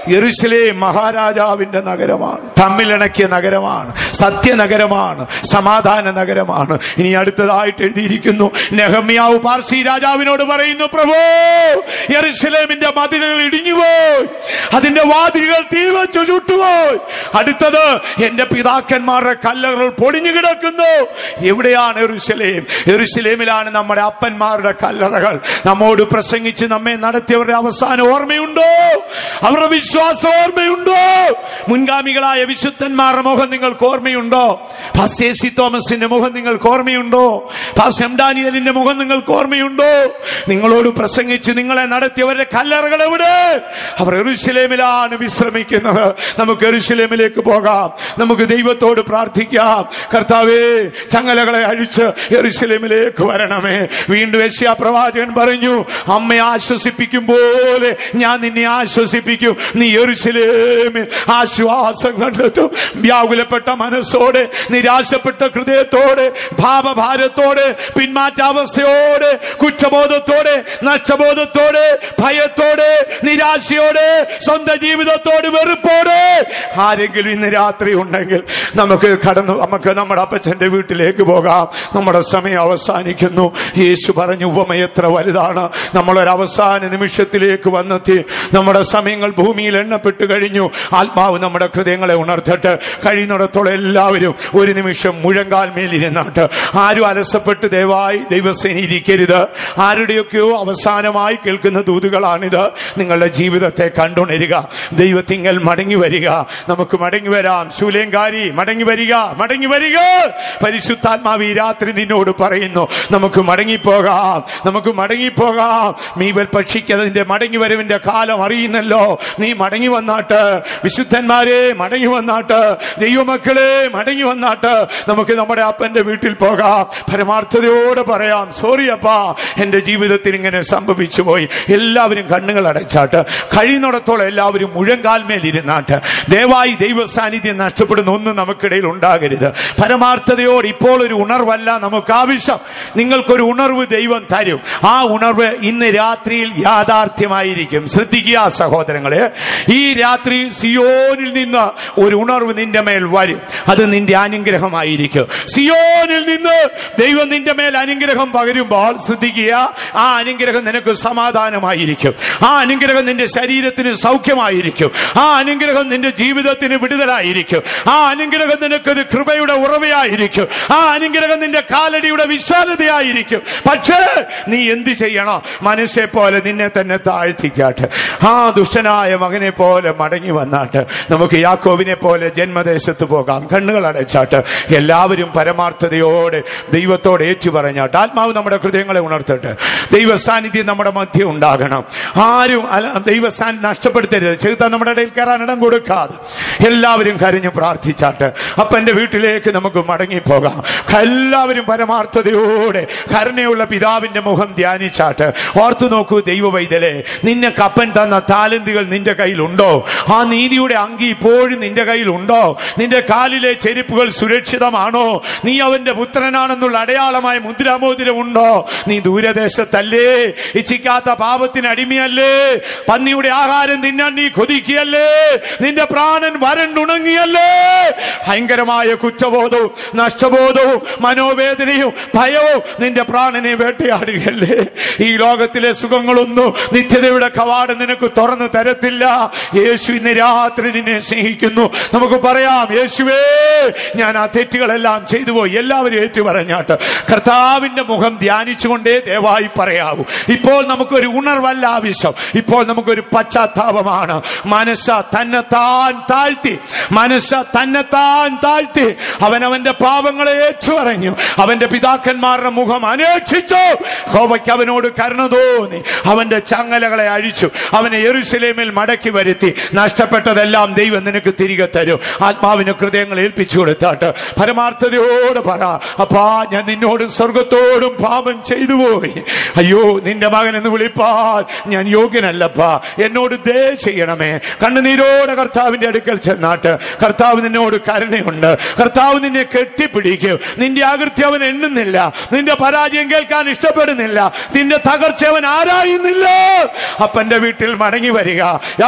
S1: യെറുശലേം മഹാരാജാവിന്റെ നഗരമാണ് തമ്മിലിണക്കിയ നഗരമാണ് സത്യനഗരമാണ് സമാധാന നഗരമാണ് ഇനി അടുത്തതായിട്ട് എഴുതിയിരിക്കുന്നു നെഹമ്യാവ് പാർസി രാജാവിനോട് പറയുന്നു പ്രഭു യെറുശലേമിന്റെ മതിലുകൾ ഇടിഞ്ഞുപോയി അതിന്റെ വാതിലുകൾ തീ വെച്ചു ചുട്ടുപോയി അടുത്തത് എന്റെ പിതാക്കന്മാരുടെ കല്ലകൾ പൊളിഞ്ഞു കിടക്കുന്നു എവിടെയാണ് എറുശലേം എറുശലേമിലാണ് നമ്മുടെ അപ്പന്മാരുടെ കല്ലറകൾ നമ്മോട് പ്രസംഗിച്ച് നമ്മെ നടത്തിയവരുടെ അവസാനം ഓർമ്മയുണ്ടോ അവരുടെ വിശ്വാസം ഓർമ്മയുണ്ടോ മുൻഗാമികളായ വിശുദ്ധന്മാരുടെ മുഖം നിങ്ങൾക്ക് ഓർമ്മയുണ്ടോ ഫാസ്റ്റ് സി തോമസിന്റെ മുഖം നിങ്ങൾക്ക് ഓർമ്മയുണ്ടോ ഫാസ്റ്റ് എം ഡാനിയലിന്റെ മുഖം നിങ്ങൾക്ക് ഓർമ്മയുണ്ടോ നിങ്ങളോട് പ്രസംഗിച്ച് നിങ്ങളെ നടത്തിയവരുടെ കല്ലറകൾ എവിടെ അവർ എറുശലേമിലാണ് വിശ്രമിക്കുന്നത് നമുക്ക് എറുശലേമിലേക്ക് പോകാം നമുക്ക് ദൈവത്തോട് പ്രാർത്ഥിക്കാം കർത്താവേ ചങ്ങലകളെ അഴിച്ച് എറുശലേമിലേക്ക് വരണമേ വീണ്ടും യശ്യാ പ്രവാചകൻ പറഞ്ഞു അമ്മയെ ആശ്വസിപ്പിക്കും പോലെ ഞാൻ നിന്നെ ആശ്വസിപ്പിക്കും നീ എറുശലേമിൽ ആശ്വാസം കണ്ടെത്തും വ്യാകുലപ്പെട്ട മനസ്സോടെ നിരാശപ്പെട്ട ഹൃദയത്തോടെ ഭാവഭാരത്തോടെ പിന്മാറ്റാവസ്ഥയോടെ കുറ്റബോധത്തോടെ നഷ്ടബോധത്തോടെ ഭയത്തോടെ നിരാശയോടെ സ്വന്തം ജീവിതത്തോട് വെറുപ്പോടെ ആരെങ്കിലും ഇന്ന് രാത്രി ഉണ്ടെങ്കിൽ നമുക്ക് കടന്നു നമുക്ക് നമ്മുടെ അപ്പച്ചന്റെ വീട്ടിലേക്ക് പോകാം നമ്മുടെ സമയം അവസാനിക്കുന്നു യേശു പറഞ്ഞു ഉപമ എത്ര വലുതാണ് നമ്മളൊരു അവസാന നിമിഷത്തിലേക്ക് വന്നെത്തി നമ്മുടെ സമയങ്ങൾ ഭൂമിയിൽ എണ്ണപ്പെട്ട് കഴിഞ്ഞു ആത്മാവ് നമ്മുടെ ഹൃദയങ്ങളെ ഉണർത്തട്ട് കഴിയുന്നിടത്തോളം എല്ലാവരും ഒരു നിമിഷം മുഴങ്കാൽ മേലിരുന്നാട്ട് ആരും അലസപ്പെട്ട് ദയവായി ദൈവസേന ഇരിക്കരുത് ആരുടെയൊക്കെയോ അവസാനമായി കേൾക്കുന്ന ദൂതുകളാണിത് നിങ്ങളുടെ ജീവിതത്തെ കണ്ടുണരുക ദൈവത്തിങ്കൽ മടങ്ങി വരിക നമുക്ക് മടങ്ങി വരാം ശൂലേങ്കാരി മടങ്ങി വരിക മടങ്ങി വരിക പരിശുദ്ധാത്മാവ് ഈ രാത്രി നിന്നോട് പറയുന്നു നമുക്ക് മടങ്ങിപ്പോകാം നമുക്ക് മടങ്ങിപ്പോകാം മീവൽ പക്ഷിക്കതിന്റെ മടങ്ങി വരവിന്റെ കാലം അറിയുന്നല്ലോ നീ മടങ്ങി വന്നാട്ട് വിശുദ്ധന്മാരെ മടങ്ങി വന്നാട്ട് ദൈവമക്കളെ മടങ്ങി വന്നാട്ട് നമുക്ക് നമ്മുടെ അപ്പന്റെ വീട്ടിൽ പോകാം പരമാർത്ഥതയോടെ പറയാം സോറി അപ്പാ എന്റെ ജീവിതത്തിൽ ഇങ്ങനെ സംഭവിച്ചു പോയി എല്ലാവരും കണ്ണുകൾ അടച്ചാട്ട് കഴിയുന്നിടത്തോളം എല്ലാവരും മുഴങ്കാൽമേൽ ഇരുന്നാട്ട് ദയവായി ദൈവ സാന്നിധ്യം നഷ്ടപ്പെടുന്ന ഒന്നും നമുക്കിടയിൽ ഉണ്ടാകരുത് പരമാർത്ഥതയോട് ഇപ്പോൾ ഒരു ഉണർവല്ല നമുക്ക് ആവശ്യം നിങ്ങൾക്കൊരു ഉണർവ് ദൈവം തരും ആ ഉണർവ് ഇന്ന് രാത്രിയിൽ യാഥാർത്ഥ്യമായിരിക്കും ശ്രദ്ധിക്കുക സഹോദരങ്ങളെ ഈ രാത്രി സിയോനിൽ നിന്ന് ഒരു ഉണർവ് നിന്റെ മേൽ വരും അത് നിന്റെ അനുഗ്രഹമായിരിക്കും സിയോനിൽ നിന്ന് ദൈവം നിന്റെ മേൽ അനുഗ്രഹം പകരുമ്പോൾ ശ്രദ്ധിക്കുക ആ അനുഗ്രഹം നിനക്ക് സമാധാനമായിരിക്കും ആ അനുഗ്രഹം നിന്റെ ശരീരത്തിന് സൗഖ്യമായിരിക്കും ആ അനുഗ്രഹം നിന്റെ ജീവിതത്തിന് വിടുതലായിരിക്കും ആ അനുഗ്രഹം നിനക്കൊരു കൃപയുടെ ഉറവയായിരിക്കും ആ അനുഗ്രഹം നിന്റെ കാലടിയുടെ വിശാലതയായിരിക്കും പക്ഷേ നീ എന്ത് ചെയ്യണം മനസ്സെ പോലെ നിന്നെ തന്നെ താഴ്ത്തിക്കാട്ട് ആ ദുഷ്ടനായ മകനെ പോലെ മടങ്ങി വന്നാട്ട് നമുക്ക് യാക്കോവിനെ പോലെ ജന്മദേശത്ത് പോകാം കണ്ണുകൾ അടച്ചാട്ട് എല്ലാവരും പരമാർത്ഥതയോടെ ദൈവത്തോട് ഏറ്റു പറഞ്ഞാട്ട് ആത്മാവ് നമ്മുടെ ഹൃദയങ്ങളെ ഉണർത്തട്ടെ ദൈവ സാന്നിധ്യം നമ്മുടെ മധ്യം ഉണ്ടാകണം ആരും അല- ദൈവ സാന്നിധ്യം നഷ്ടപ്പെടുത്തരുത് ചെറുത്താൻ നമ്മുടെ ഇടയിൽ കയറാൻ ഇടം കൊടുക്കാതെ എല്ലാവരും കരഞ്ഞു പ്രാർത്ഥിച്ചാട്ട് അപ്പന്റെ വീട്ടിലേക്ക് നമുക്ക് മടങ്ങിപ്പോകാം എല്ലാവരും പരമാർത്ഥതയോടെ കരുണയുള്ള പിതാവിന്റെ മുഖം ധ്യാനിച്ചാട്ട് ഓർത്തു നോക്കൂ ദൈവ വൈതലെ നിന്നെ കപ്പൻ തന്ന താലന്തുകൾ നിന്റെ കയ്യിലുണ്ടോ ആ നീതിയുടെ അങ്കി ഇപ്പോഴും നിന്റെ കയ്യിലുണ്ടോ നിന്റെ കാലിലെ ചെരുപ്പുകൾ സുരക്ഷിതമാണോ നീ അവന്റെ പുത്രനാണെന്നുള്ള അടയാളമായ മുദ്രാമോതിരം ഉണ്ടോ നീ ദൂരദേശത്തല്ലേ ഇച്ഛിക്കാത്ത പാപത്തിന് അടിമയല്ലേ പന്നിയുടെ ആഹാരം തിന്നാൻ നീ കൊതിക്കുകയല്ലേ നിന്റെ പ്രാണൻ വരണ്ടുണങ്ങിയല്ലേ ഭയങ്കരമായ കുറ്റബോധവും നഷ്ടബോധവും മനോവേദനയും ഭയവും നിന്റെ പ്രാണനെ വേട്ടയാടുകയല്ലേ ഈ ലോകത്തിലെ സുഖങ്ങളൊന്നും നിത്യതയുടെ കവാടം നിനക്ക് തുറന്നു തരത്തില്ല യേശു ഇന്ന് രാത്രി നിന്നെ സ്നേഹിക്കുന്നു നമുക്ക് പറയാം യേശുവേ ഞാൻ ആ തെറ്റുകളെല്ലാം ചെയ്തു പോയി എല്ലാവരും ഏറ്റു പറഞ്ഞാട്ട് കർത്താവിന്റെ മുഖം ധ്യാനിച്ചുകൊണ്ടേ ദയവായി പറയാവൂ ഇപ്പോൾ നമുക്കൊരു ഉണർവല്ല ആവശ്യം ഇപ്പോൾ നമുക്കൊരു പശ്ചാത്താപമാണ് മനസ്സ തന്നെത്താൻ താഴ്ത്തി മനസ്സ തന്നെത്താൻ താഴ്ത്തി അവൻ അവന്റെ പാപങ്ങളെ ഏറ്റുപറഞ്ഞു അവന്റെ പിതാക്കന്മാരുടെ മുഖം അന്വേഷിച്ചു ഹോവയ്ക്ക് അവനോട് കരുണ തോന്നി അവന്റെ ചങ്ങലകളെ അഴിച്ചു അവനെ യെരുശലേമിൽ മടക്കി വരുത്തി നഷ്ടപ്പെട്ടതെല്ലാം ദൈവം നിനക്ക് തിരികെ തരും ആത്മാവിന് ഹൃദയങ്ങൾ ഏൽപ്പിച്ചു കൊടുത്താട്ട് പരമാർത്ഥതയോട് പറ അപ്പാ ഞാൻ നിന്നോടും സ്വർഗത്തോടും പാപം ചെയ്തു പോയി അയ്യോ നിന്റെ മകൻ എന്ന് വിളിപ്പാൽ ഞാൻ യോഗ്യനല്ലപ്പാ എന്നോട് ദേ ചെയ്യണമേ കണ്ണുനീരോടെ കർത്താവിന്റെ അടുക്കൽ ചെന്നാട്ട് കർത്താവ് നിന്നോട് കരുണയുണ്ട് കർത്താവ് നിന്നെ കെട്ടിപ്പിടിക്കും നിന്റെ ആകൃതി അവൻ എണ്ണുന്നില്ല നിന്റെ പരാജയം കേൾക്കാൻ ഇഷ്ടപ്പെടുന്നില്ല നിന്റെ തകർച്ച അവൻ ആരായുന്നില്ല അപ്പന്റെ വീട്ടിൽ മടങ്ങി വരിക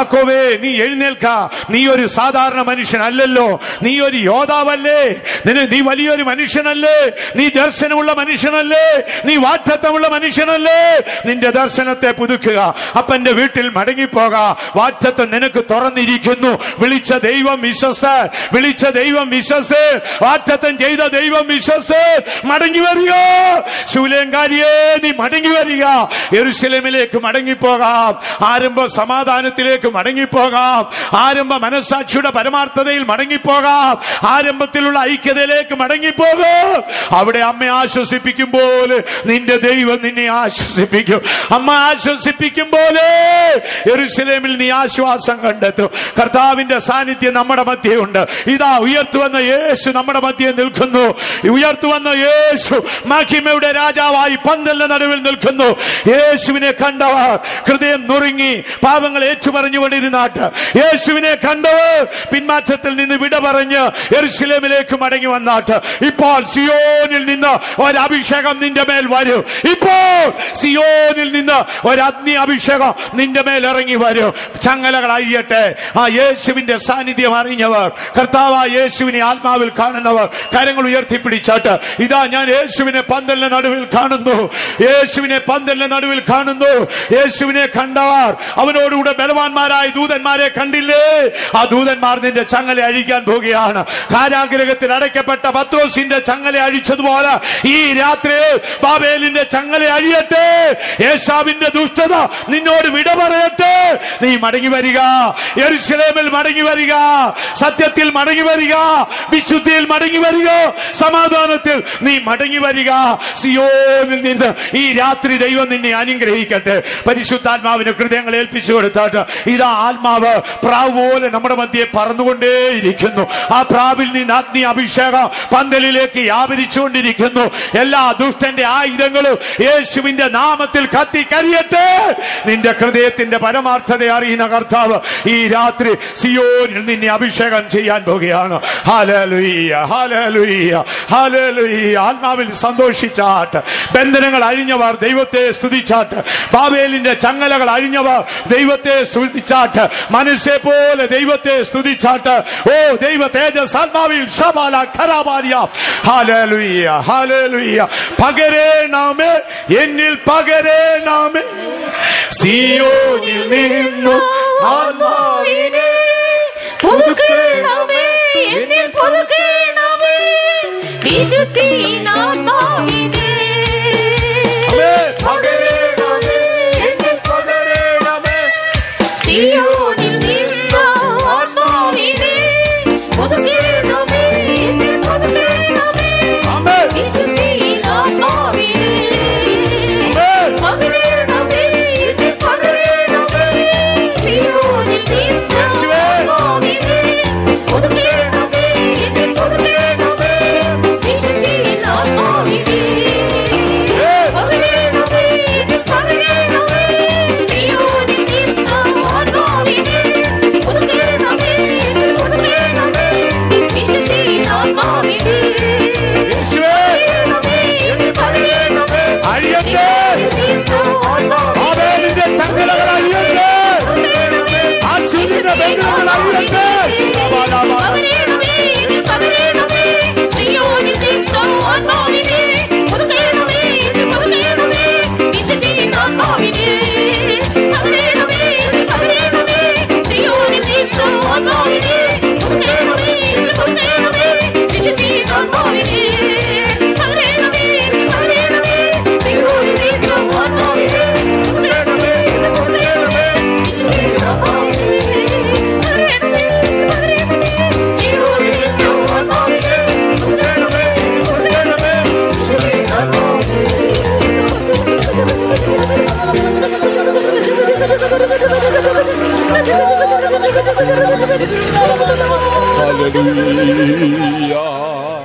S1: യാക്കോവേ നീ എഴുന്നേൽക്ക നീ ഒരു സാധാരണ മനുഷ്യനല്ലല്ലോ നീ ഒരു യോദ്ധാവല്ലേ നിന നീ വലിയൊരു മനുഷ്യനല്ലേ നീ ദർശനമുള്ള മനുഷ്യനല്ലേ നീ വാറ്റത്വമുള്ള മനുഷ്യനല്ലേ നിന്റെ ദർശനത്തെ പുതുക്കുക അപ്പന്റെ വീട്ടിൽ മടങ്ങിപ്പോക വാറ്റത്വം നിനക്ക് തുറന്നിരിക്കുന്നു വിളിച്ച ദൈവം വിശ്വസ് വിളിച്ച ദൈവം വിശ്വസ് വാറ്റത്വം ചെയ്ത ദൈവം വിശ്വസ് മടങ്ങി വരിക ശൂലേങ്കാരിയെ നീ മടങ്ങി വരിക യെരുശലേമിലേക്ക് മടങ്ങിപ്പോകാം ആരംഭ സമാധാനത്തിലേക്ക് മടങ്ങിപ്പോകാം ആരംഭ മനസ്സാക്ഷിയുടെ പരമാർത്ഥതയിൽ മടങ്ങിപ്പോകാം ആരംഭത്തിലുള്ള ഐക്യതയിലേക്ക് മടങ്ങിപ്പോകാം അവിടെ അമ്മ ആശ്വസിപ്പിക്കും പോലെ നിന്റെ ദൈവം നിന്നെ ആശ്വസിപ്പിക്കും അമ്മ ആശ്വസിപ്പിക്കും പോലെ യെരുശലേമിൽ നീ ആശ്വാസം കണ്ടെത്തും കർത്താവിന്റെ സാന്നിധ്യം നമ്മുടെ മധ്യയുണ്ട് ഇതാ ഉയർത്തുവന്ന യേശു നമ്മുടെ മധ്യേ നിൽക്കുന്നു ഉയർത്തുവന്ന യേശു മഹിമയുടെ രാജാവായി പന്തലിന്റെ നടുവിൽ നിൽക്കുന്നു യേശുവിനെ കണ്ടവർ ഹൃദയം നുറുങ്ങി പാപങ്ങൾ ഏറ്റുപറഞ്ഞുകൊണ്ടിരുന്നാട്ട് യേശുവിനെ കണ്ടവർ പിന്മാറ്റത്തിൽ നിന്ന് വിട പറഞ്ഞ് എറുശലേമിലേക്ക് മടങ്ങി വന്നാട്ട് ഇപ്പോൾ സിയോനിൽ നിന്ന് ഒരഭിഷേകം നിന്റെ മേൽ വരും ഇപ്പോൾ സിയോനിൽ നിന്ന് ഒരഗ്നി അഭിഷേകം നിന്റെ മേൽ ഇറങ്ങി വരും ചങ്ങലകൾ അഴിയട്ടെ ആ യേശുവിന്റെ സാന്നിധ്യം അറിഞ്ഞവർ കർത്താവ് യേശുവിനെ ആത്മാവിൽ കാണുന്നവർ കരങ്ങൾ ഉയർത്തിപ്പിടിച്ചാട്ട് ഇതാ ഞാൻ യേശുവിനെ പന്തലിന്റെ നടുവിൽ കാണുന്നു യേശുവിനെ പന്തലിന്റെ നടുവിൽ കാണുന്നു യേശുവിനെ കണ്ടവർ അവനോടുകൂടെ ബലവാന്മാരായ ദൂതന്മാരെ കണ്ടില്ലേ ആ ദൂതന്മാർ നിന്റെ ചങ്ങല അഴിക്കാൻ പോവുകയാണ് കാരാഗ്രഹത്തിൽ അടയ്ക്കപ്പെട്ട പത്രോസിന്റെ ചങ്ങല അഴിച്ചതുപോലെ ഈ രാത്രി ബാബേലിന്റെ ചങ്ങല അഴിയട്ടെ യേശാവിന്റെ ദുഷ്ടത നിന്നോട് വിട പറയട്ടെ നീ മടങ്ങി വരിക യെരുശലേമിൽ മടങ്ങി വരിക സത്യത്തിൽ മടങ്ങി വരിക വിശുദ്ധിയിൽ മടങ്ങി വരിക സമാധാനത്തിൽ നീ മടങ്ങി വരിക സിയോനിൽ നിന്ന് ഈ രാത്രി ദൈവം നിന്നെ അനുഗ്രഹിക്കട്ടെ പരിശുദ്ധാത്മാവിന് ഹൃദയങ്ങൾ ഏൽപ്പിച്ചു കൊടുത്താട്ട് ഇതാ ആത്മാവ് പ്രാവ് പോലെ നമ്മുടെ മധ്യെ പറന്നുകൊണ്ടേയിരിക്കുന്നു ആ പ്രാവിൽ നിന്ന് അഗ്നി അഭിഷേകം പന്തലിലേക്ക് വ്യാപരിച്ചുകൊണ്ടിരിക്കുന്നു എല്ലാ ദുഷ്ടന്റെ ആയുധങ്ങളും യേശുവിന്റെ നാമത്തിൽ കത്തി കരിയട്ടെ നിന്റെ ഹൃദയത്തിന്റെ പരമാർത്ഥത അറിയുന്ന കർത്താവ് ഈ രാത്രി സിയോനിൽ നിന്നെ അഭിഷേകം ചെയ്യാൻ പോകുകയാണ് ഹാലലുയ്യ ഹാലലുയ്യ ഹാലലുയ്യ ആത്മാവിൽ സന്തോഷിച്ചാട്ട് ബന്ധനങ്ങൾ അഴിഞ്ഞവർ ദൈവത്തെ സ്തുതിച്ചാട്ട് ബാബേലിന്റെ ചങ്ങലകൾ അഴിഞ്ഞവർ ദൈവത്തെ സ്തുതിച്ചാട്ട് മനസ്സെ പോലെ ദൈവത്തെ സ്തുതിച്ചാട്ട് ഓ ദൈവ തേജസ് ആത്മാവിൽ ശബാല ഖരാബാലിയ ഹാലലുയ്യ ഹാലലുയ്യ പകരേണമേ എന്നിൽ പകരേണമേ സിയോനിൽ നിന്നും ആത്മാവിനെ
S2: പുതുക്കണമേ എന്നിൽ പുതുക്കണമേ വിശുദ്ധീനാത്മാവിനെ
S1: പകരേണമേ എന്നിൽ പകരേണമേ
S2: സിയോനിൽ നിന്ന് ആത്മാവിനെ പുതുക്കണമേ എന്നിൽ പുതുക്കണമേ
S1: ആമേൻ
S2: വിശുദ്ധീനാത്മാവിനെ
S1: ആമേൻ
S2: പകരണമേ എന്നിൽ പകരണമേ സിയോനിൽ നിന്ന്
S1: യേശുവേ.
S2: ആത്മാവിനെ പുതുക്കണമേ എന്നിൽ പുതുക്കണമേ വിശുദ്ധീനാത്മാവിനെ
S1: ഏയ്.
S2: പകരണമേ എന്നിൽ പകരണമേ സിയോനിൽ നിന്ന് ആത്മാവിനെ പുതുക്കണമേ എന്നിൽ പുതുക്കണമേ വിശുദ്ധീനാത്മാവിനെ
S1: യേശുവേ അഴിയട്ടെ ബാബേലിന്റെ ചങ്ങലകൾ അഴിയട്ടെ ആശുവിന്റെ ബന്ധനങ്ങൾ അഴിയട്ടെ
S3: Hallelujah.